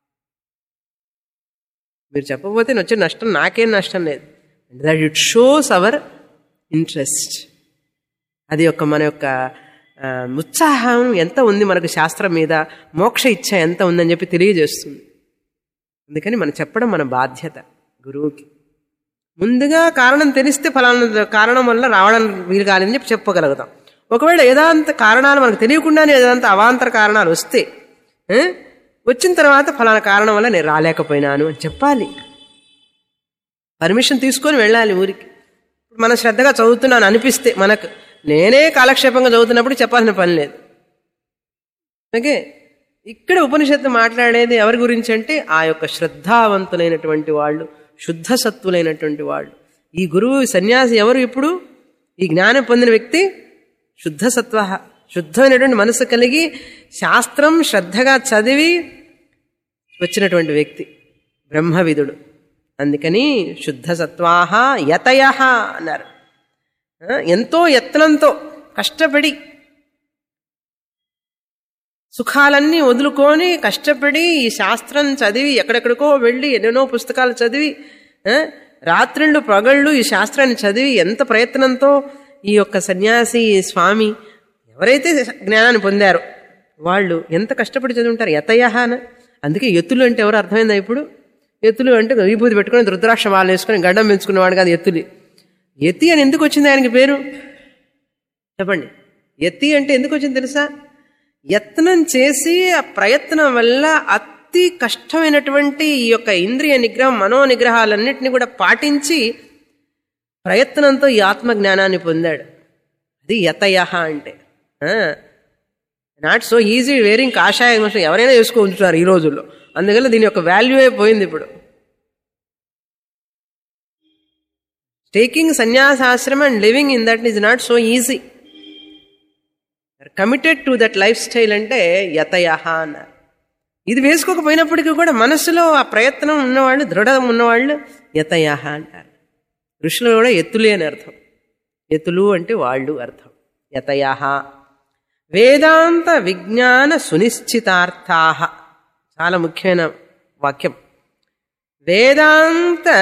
మీరు చెప్పబోతే వచ్చే నష్టం నాకేం నష్టం లేదు that it shows our interest అది యొక్క మన యొక్క ఆ, ఉత్సాహం ఎంత ఉంది మనకు శాస్త్రం మీద మోక్ష ఇచ్చ ఎంత ఉందని చెప్పి తెలియజేస్తుంది అందుకని మనం చెప్పడం మన బాధ్యత గురువుకి ముందుగా కారణం తెలిస్తే ఫలానా కారణం వల్ల రావడం వీలు కాలేదని చెప్పి చెప్పగలుగుతాం ఒకవేళ ఏదాంత కారణాలు మనకు తెలియకుండానే ఏదాంత అవాంతర కారణాలు వస్తే ఏ? వచ్చిన తర్వాత ఫలానా కారణం వల్ల నేను రాలేకపోయినాను అని చెప్పాలి పర్మిషన్ తీసుకొని వెళ్ళాలి ఊరికి ఇప్పుడు మనం శ్రద్ధగా చదువుతున్నాను అనిపిస్తే మనకు నేనే కాలక్షేపంగా చదువుతున్నప్పుడు చెప్పాల్సిన పని లేదు ఓకే ఇక్కడ ఉపనిషత్తు మాట్లాడేది ఎవరి గురించి అంటే ఆ యొక్క శ్రద్ధావంతులైనటువంటి వాళ్ళు శుద్ధ సత్వులైనటువంటి వాళ్ళు ఈ గురువు సన్యాసి ఎవరు ఇప్పుడు ఈ జ్ఞానం పొందిన వ్యక్తి శుద్ధ సత్వ శుద్ధమైనటువంటి మనసు కలిగి శాస్త్రం శ్రద్ధగా చదివి వచ్చినటువంటి వ్యక్తి బ్రహ్మవిదుడు అందుకని శుద్ధ సత్వాహ యతయ అన్నారు ఆ, ఎంతో యత్నంతో కష్టపడి సుఖాలన్నీ వదులుకొని కష్టపడి ఈ శాస్త్రం చదివి ఎక్కడెక్కడికో వెళ్ళి ఎన్నెన్నో పుస్తకాలు చదివి ఆ, రాత్రిళ్ళు పగళ్ళు ఈ శాస్త్రాన్ని చదివి ఎంత ప్రయత్నంతో ఈ యొక్క సన్యాసి ఈ స్వామి ఎవరైతే జ్ఞానాన్ని పొందారో వాళ్ళు ఎంత కష్టపడి చదువుంటారు యతయహాన అందుకే ఎత్తులు అంటే ఎవరు అర్థమైందా ఇప్పుడు ఎత్తులు అంటే విభూతి పెట్టుకొని రుద్రాక్ష మాల వేసుకొని గడ్డం పెంచుకునేవాడు కాదు ఎత్తులి ఎత్తి అని ఎందుకు వచ్చింది ఆయనకి పేరు చెప్పండి ఎత్తి అంటే ఎందుకు వచ్చింది తెలుసా యత్నం చేసి ఆ ప్రయత్నం వల్ల అతి కష్టమైనటువంటి ఈ యొక్క ఇంద్రియ నిగ్రహం మనో నిగ్రహాలన్నింటినీ కూడా పాటించి ప్రయత్నంతో ఈ ఆత్మ జ్ఞానాన్ని పొందాడు అది యతయ అంటే నాట్ సో ఈజీ వేరింగ్ కాషాయం వస్త్రం ఎవరైనా వేసుకుంటున్నారు ఈ రోజుల్లో అందువల్ల దీని యొక్క వాల్యూ అయిపోయింది ఇప్పుడు టేకింగ్ సన్యాసాశ్రమం and living in that is not so easy committed to that lifestyle అంటే యతయ అన్నారు ఇది వేసుకోకపోయినప్పటికీ కూడా మనసులో ఆ ప్రయత్నం ఉన్నవాళ్ళు దృఢం ఉన్నవాళ్ళు యతయ అంటారు ఋషులు కూడా ఎత్తులే అని అర్థం ఎత్తులు అంటే వాళ్ళు అర్థం యతయ వేదాంత విజ్ఞాన సునిశ్చితార్థా చాలా ముఖ్యమైన వాక్యం వేదాంత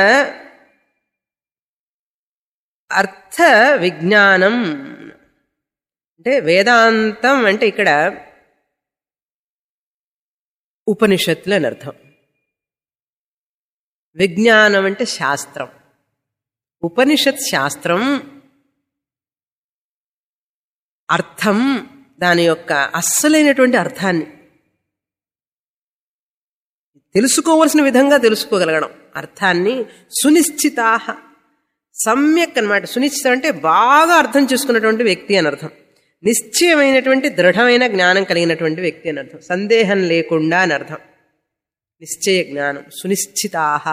అర్థ విజ్ఞానం అంటే వేదాంతం అంటే ఇక్కడ ఉపనిషత్తులు అని అర్థం విజ్ఞానం అంటే శాస్త్రం ఉపనిషత్ శాస్త్రం అర్థం దాని యొక్క అస్సలైనటువంటి అర్థాన్ని తెలుసుకోవలసిన విధంగా తెలుసుకోగలగడం అర్థాన్ని సునిశ్చితాహ సమ్యక్ అన్నమాట సునిశ్చితం అంటే బాగా అర్థం చేసుకున్నటువంటి వ్యక్తి అని అర్థం నిశ్చయమైనటువంటి దృఢమైన జ్ఞానం కలిగినటువంటి వ్యక్తి అని అర్థం సందేహం లేకుండా అని అర్థం నిశ్చయ జ్ఞానం సునిశ్చితాహ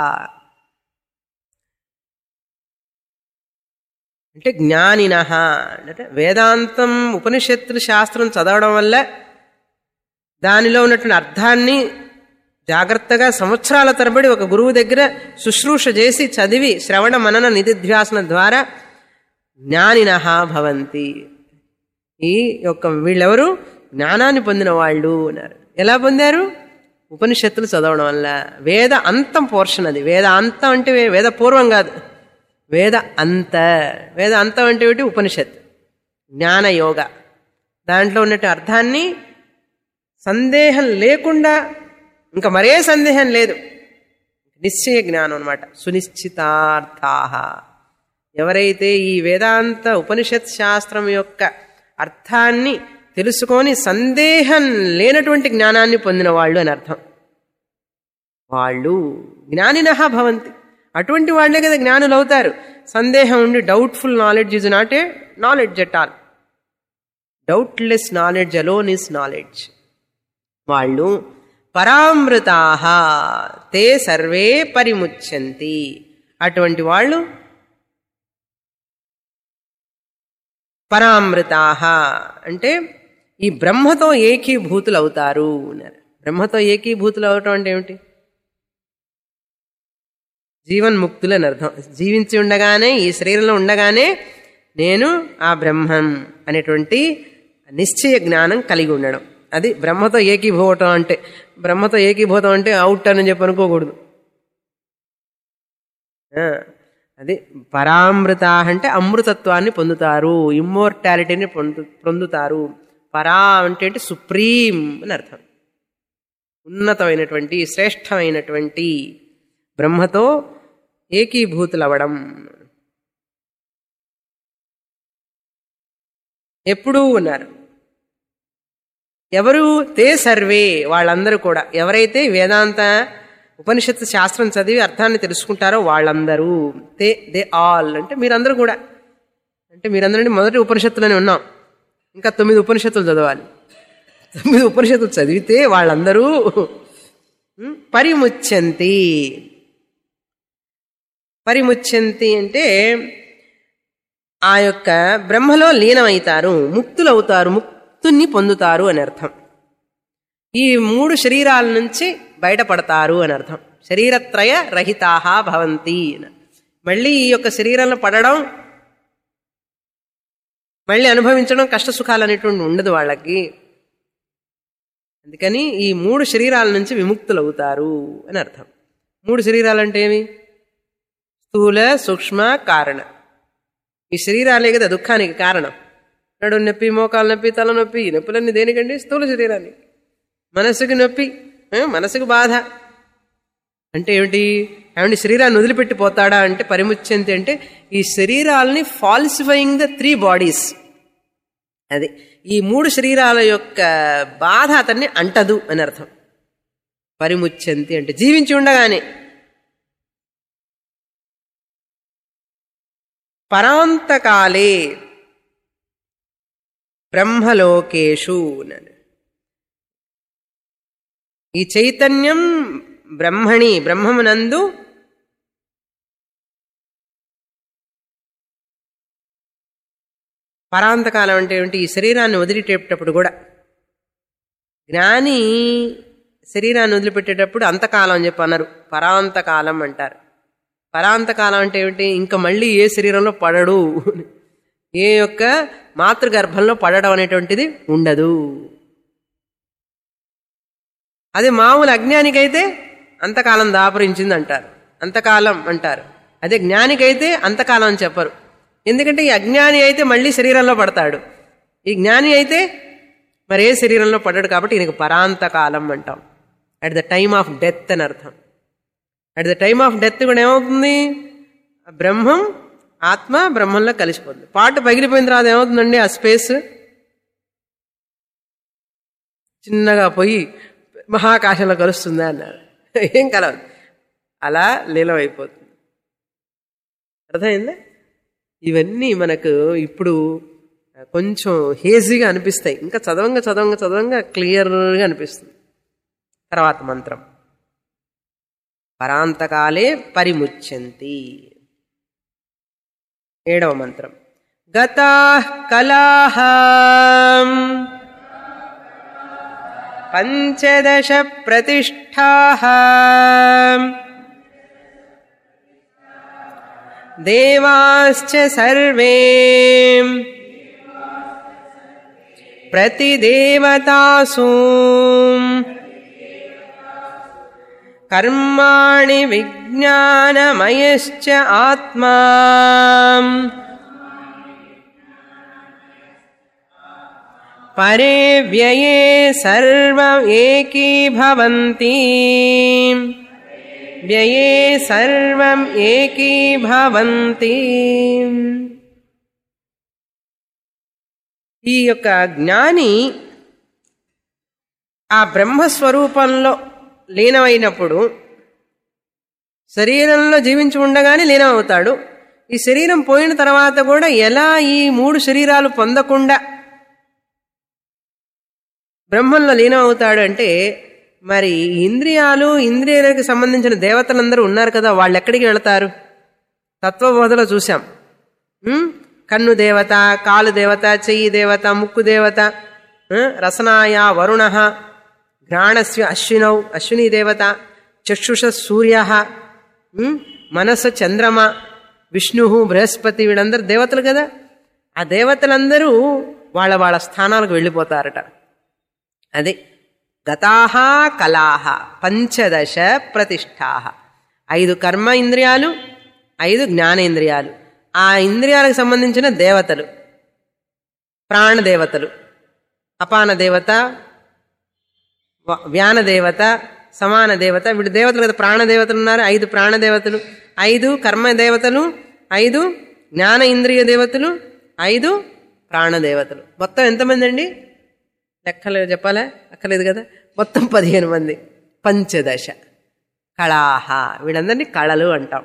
అంటే జ్ఞానిన అంటే వేదాంతం ఉపనిషత్తులు శాస్త్రం చదవడం వల్ల దానిలో ఉన్నటువంటి అర్థాన్ని జాగ్రత్తగా సంవత్సరాల తరబడి ఒక గురువు దగ్గర శుశ్రూష చేసి చదివి శ్రవణ మనన నిధిధ్యాసన ద్వారా జ్ఞానిన భవంతి ఈ యొక్క వీళ్ళెవరు జ్ఞానాన్ని పొందిన వాళ్ళు అన్నారు ఎలా పొందారు ఉపనిషత్తులు చదవడం వల్ల వేద అంతం పోర్షన్ అది వేద అంతం అంటే వేద పూర్వం కాదు వేద అంత వేద అంతం అంటే ఏమిటి ఉపనిషత్ జ్ఞానయోగ దాంట్లో ఉన్నట్టు అర్థాన్ని సందేహం లేకుండా ఇంకా మరే సందేహం లేదు నిశ్చయ జ్ఞానం అనమాట సునిశ్చితార్థా ఎవరైతే ఈ వేదాంత ఉపనిషత్ శాస్త్రం యొక్క అర్థాన్ని తెలుసుకొని సందేహం లేనటువంటి జ్ఞానాన్ని పొందిన వాళ్ళు అని అర్థం వాళ్ళు జ్ఞానిన భవంతి అటువంటి వాళ్లే కదా జ్ఞానులు అవుతారు సందేహం ఉండి doubtful knowledge is not a knowledge at all doubtless knowledge alone is knowledge వాళ్ళు పరామృతా తే సర్వే పరిముచ్యంతి అటువంటి వాళ్ళు పరామృతా అంటే ఈ బ్రహ్మతో ఏకీభూతులు అవుతారు అన్నారు బ్రహ్మతో ఏకీభూతులు అవటం అంటే ఏమిటి జీవన్ముక్తులు అని అర్థం జీవించి ఉండగానే ఈ శరీరంలో ఉండగానే నేను ఆ బ్రహ్మం అనేటువంటి నిశ్చయ జ్ఞానం కలిగి ఉండడం అది బ్రహ్మతో ఏకీభూతం అంటే బ్రహ్మతో ఏకీభూతం అంటే అవుట్ అని చెప్పి అనుకోకూడదు అది పరామృత అంటే అమృతత్వాన్ని పొందుతారు ఇమ్మోర్టాలిటీని పొందు పొందుతారు పరా అంటే అంటే సుప్రీం అని అర్థం ఉన్నతమైనటువంటి శ్రేష్టమైనటువంటి బ్రహ్మతో ఏకీభూతులవ్వడం ఎప్పుడూ ఉన్నారు ఎవరు తే సర్వే వాళ్ళందరూ కూడా ఎవరైతే వేదాంత ఉపనిషత్తు శాస్త్రం చదివి అర్థాన్ని తెలుసుకుంటారో వాళ్ళందరూ తే దే ఆల్ అంటే మీరందరూ కూడా అంటే మీరందరూ మొదటి ఉపనిషత్తులోనే ఉన్నాం ఇంకా తొమ్మిది ఉపనిషత్తులు చదవాలి తొమ్మిది ఉపనిషత్తులు చదివితే వాళ్ళందరూ పరిముచ్యంతి పరిముచ్యంతి అంటే ఆ యొక్క బ్రహ్మలో లీనమవుతారు ముక్తులవుతారు ముక్తుని పొందుతారు అని అర్థం ఈ మూడు శరీరాల నుంచి బయటపడతారు అని అర్థం శరీరత్రయ రహితాహ భవంతి మళ్ళీ ఈ యొక్క శరీరంలో పడడం మళ్ళీ అనుభవించడం కష్ట సుఖాలు అనేటువంటి ఉండదు వాళ్ళకి అందుకని ఈ మూడు శరీరాల నుంచి విముక్తులు అవుతారు అని అర్థం మూడు శరీరాలు అంటే ఏమి స్థూల సూక్ష్మ కారణ ఈ శరీరాలే కదా దుఃఖానికి కారణం నడు నొప్పి మోకాలు నొప్పి తల నొప్పి ఈ నొప్పులన్నీ దేనికండి స్థూల శరీరాన్ని మనసుకి నొప్పి మనసుకు బాధ అంటే ఏమిటి ఏమంటే శరీరాన్ని వదిలిపెట్టిపోతాడా అంటే పరిముచ్యంతి అంటే ఈ శరీరాలని ఫాల్సిఫైయింగ్ ద త్రీ బాడీస్ అది ఈ మూడు శరీరాల యొక్క బాధ అతన్ని అంటదు అని అర్థం పరిముచ్యంతి అంటే జీవించి ఉండగానే పరాంతకాలే బ్రహ్మలోకేషు ఈ చైతన్యం బ్రహ్మణి బ్రహ్మమునందు పరాంతకాలం అంటే ఏమిటి ఈ శరీరాన్ని వదిలిపెట్టేటప్పుడు కూడా జ్ఞాని శరీరాన్ని వదిలిపెట్టేటప్పుడు అంతకాలం అని చెప్పి అన్నారు పరాంతకాలం అంటారు పరాంతకాలం అంటే ఏమిటి ఇంకా మళ్ళీ ఏ శరీరంలో పడడు ఏ యొక్క మాతృగర్భంలో పడడం అనేటువంటిది ఉండదు అది మామూలు అజ్ఞానికైతే అంతకాలం దాపరించింది అంటారు అంతకాలం అంటారు అదే జ్ఞానికైతే అంతకాలం అని చెప్పరు ఎందుకంటే ఈ అజ్ఞాని అయితే మళ్ళీ శరీరంలో పడతాడు ఈ జ్ఞాని అయితే మరి ఏ శరీరంలో పడ్డాడు కాబట్టి ఈయనకు పరాంతకాలం అంటాం at the time of death అని అర్థం at the time of death కూడా ఏమవుతుంది ఆ బ్రహ్మం ఆత్మ బ్రహ్మంలో కలిసిపోతుంది పాట పగిలిపోయిన తర్వాత ఏమవుతుందండి ఆ స్పేస్ చిన్నగా పోయి మహాకాశంలో కలుస్తుందా అన్నారు ఏం కలవదు అలా లీలమైపోతుంది అర్థమైందా ఇవన్నీ మనకు ఇప్పుడు కొంచెం హేజీగా అనిపిస్తాయి ఇంకా చదవంగా చదవంగా చదవంగా క్లియర్గా అనిపిస్తుంది తర్వాత మంత్రం పరాంతకాలే పరిముచ్యంతి ఏడవ మంత్రం గతా కలాహ పంచదశ ప్రతిష్టా దేవాశ్చ సర్వే प्रतिदेवतासु कर्माणि विज्ञानमयश्च आत्मा परे व्यये सर्वमेकीभवन्ति व्यये सर्वम् एकीभवन्ति ఈ యొక్క జ్ఞాని ఆ బ్రహ్మస్వరూపంలో లీనమైనప్పుడు శరీరంలో జీవించి ఉండగానే లీనమవుతాడు ఈ శరీరం పోయిన తర్వాత కూడా ఎలా ఈ మూడు శరీరాలు పొందకుండా బ్రహ్మంలో లీనం అవుతాడు అంటే మరి ఇంద్రియాలు ఇంద్రియాలకు సంబంధించిన దేవతలందరూ ఉన్నారు కదా వాళ్ళు ఎక్కడికి వెళతారు తత్వబోధలో చూశాం ఉం? కన్ను దేవత కాలు దేవత చెయ్యి దేవత ముక్కు దేవత ఆ, రసనాయ వరుణ ఘ్రాణస్య అశ్వినౌ అశ్విని దేవత చక్షుష సూర్య మనస్సు చంద్రమ విష్ణు బృహస్పతి వీళ్ళందరూ దేవతలు కదా ఆ దేవతలందరూ వాళ్ళ వాళ్ళ స్థానాలకు వెళ్ళిపోతారట అది గతాహ కళాహ పంచదశ ప్రతిష్ఠా ఐదు కర్మ ఇంద్రియాలు ఐదు జ్ఞానేంద్రియాలు ఆ ఇంద్రియాలకు సంబంధించిన దేవతలు ప్రాణదేవతలు అపాన దేవత వ- వ్యాన దేవత సమాన దేవత వీడు దేవతలు కదా ప్రాణదేవతలు ఉన్నారు ఐదు ప్రాణదేవతలు ఐదు కర్మ దేవతలు ఐదు జ్ఞాన ఇంద్రియ దేవతలు ఐదు ప్రాణదేవతలు మొత్తం ఎంతమంది అండి లెక్కలు చెప్పాలా అక్కర్లేదు కదా మొత్తం పదిహేను మంది పంచదశ కళాహ వీళ్ళందరినీ కళలు అంటాం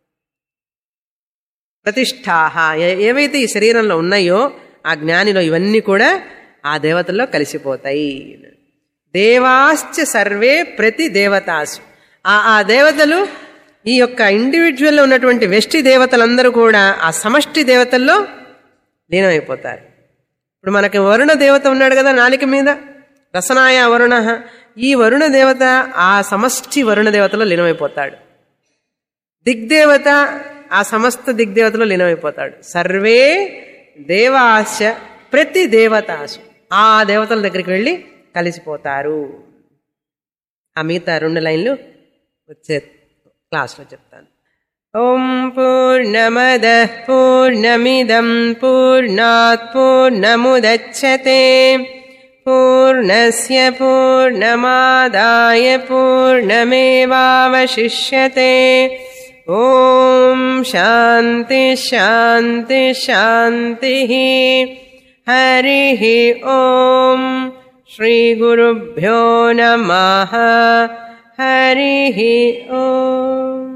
ప్రతిష్టాహ ఏ- ఏవైతే ఈ శరీరంలో ఉన్నాయో ఆ జ్ఞానిలో ఇవన్నీ కూడా ఆ దేవతల్లో కలిసిపోతాయి దేవాశ్చ సర్వే ప్రతి దేవతాసు ఆ ఆ దేవతలు ఈ యొక్క ఇండివిజువల్లో ఉన్నటువంటి వెష్టి దేవతలందరూ కూడా ఆ సమష్టి దేవతల్లో లీనమైపోతారు ఇప్పుడు మనకి వరుణ దేవత ఉన్నాడు కదా నాలిక మీద రసనాయ వరుణ ఈ వరుణ దేవత ఆ సమష్టి వరుణ దేవతలో లీనమైపోతాడు దిగ్దేవత ఆ సమస్త దిగ్దేవతలో లీనమైపోతాడు సర్వే దేవాశ ప్రతి దేవతాసు ఆ దేవతల దగ్గరికి వెళ్ళి కలిసిపోతారు ఆ మిగతా రెండు లైన్లు వచ్చే క్లాస్లో చెప్తాను ఓం పూర్ణమద పూర్ణమిదం పూర్ణాత్ పూర్ణముదచ్చతే పూర్ణస్య పూర్ణమాదాయ పూర్ణమేవావశిష్యతే ఓం శాంతి శాంతి శాంతి హరి ఓం శ్రీ గురుభ్యో నమ హరి ఓం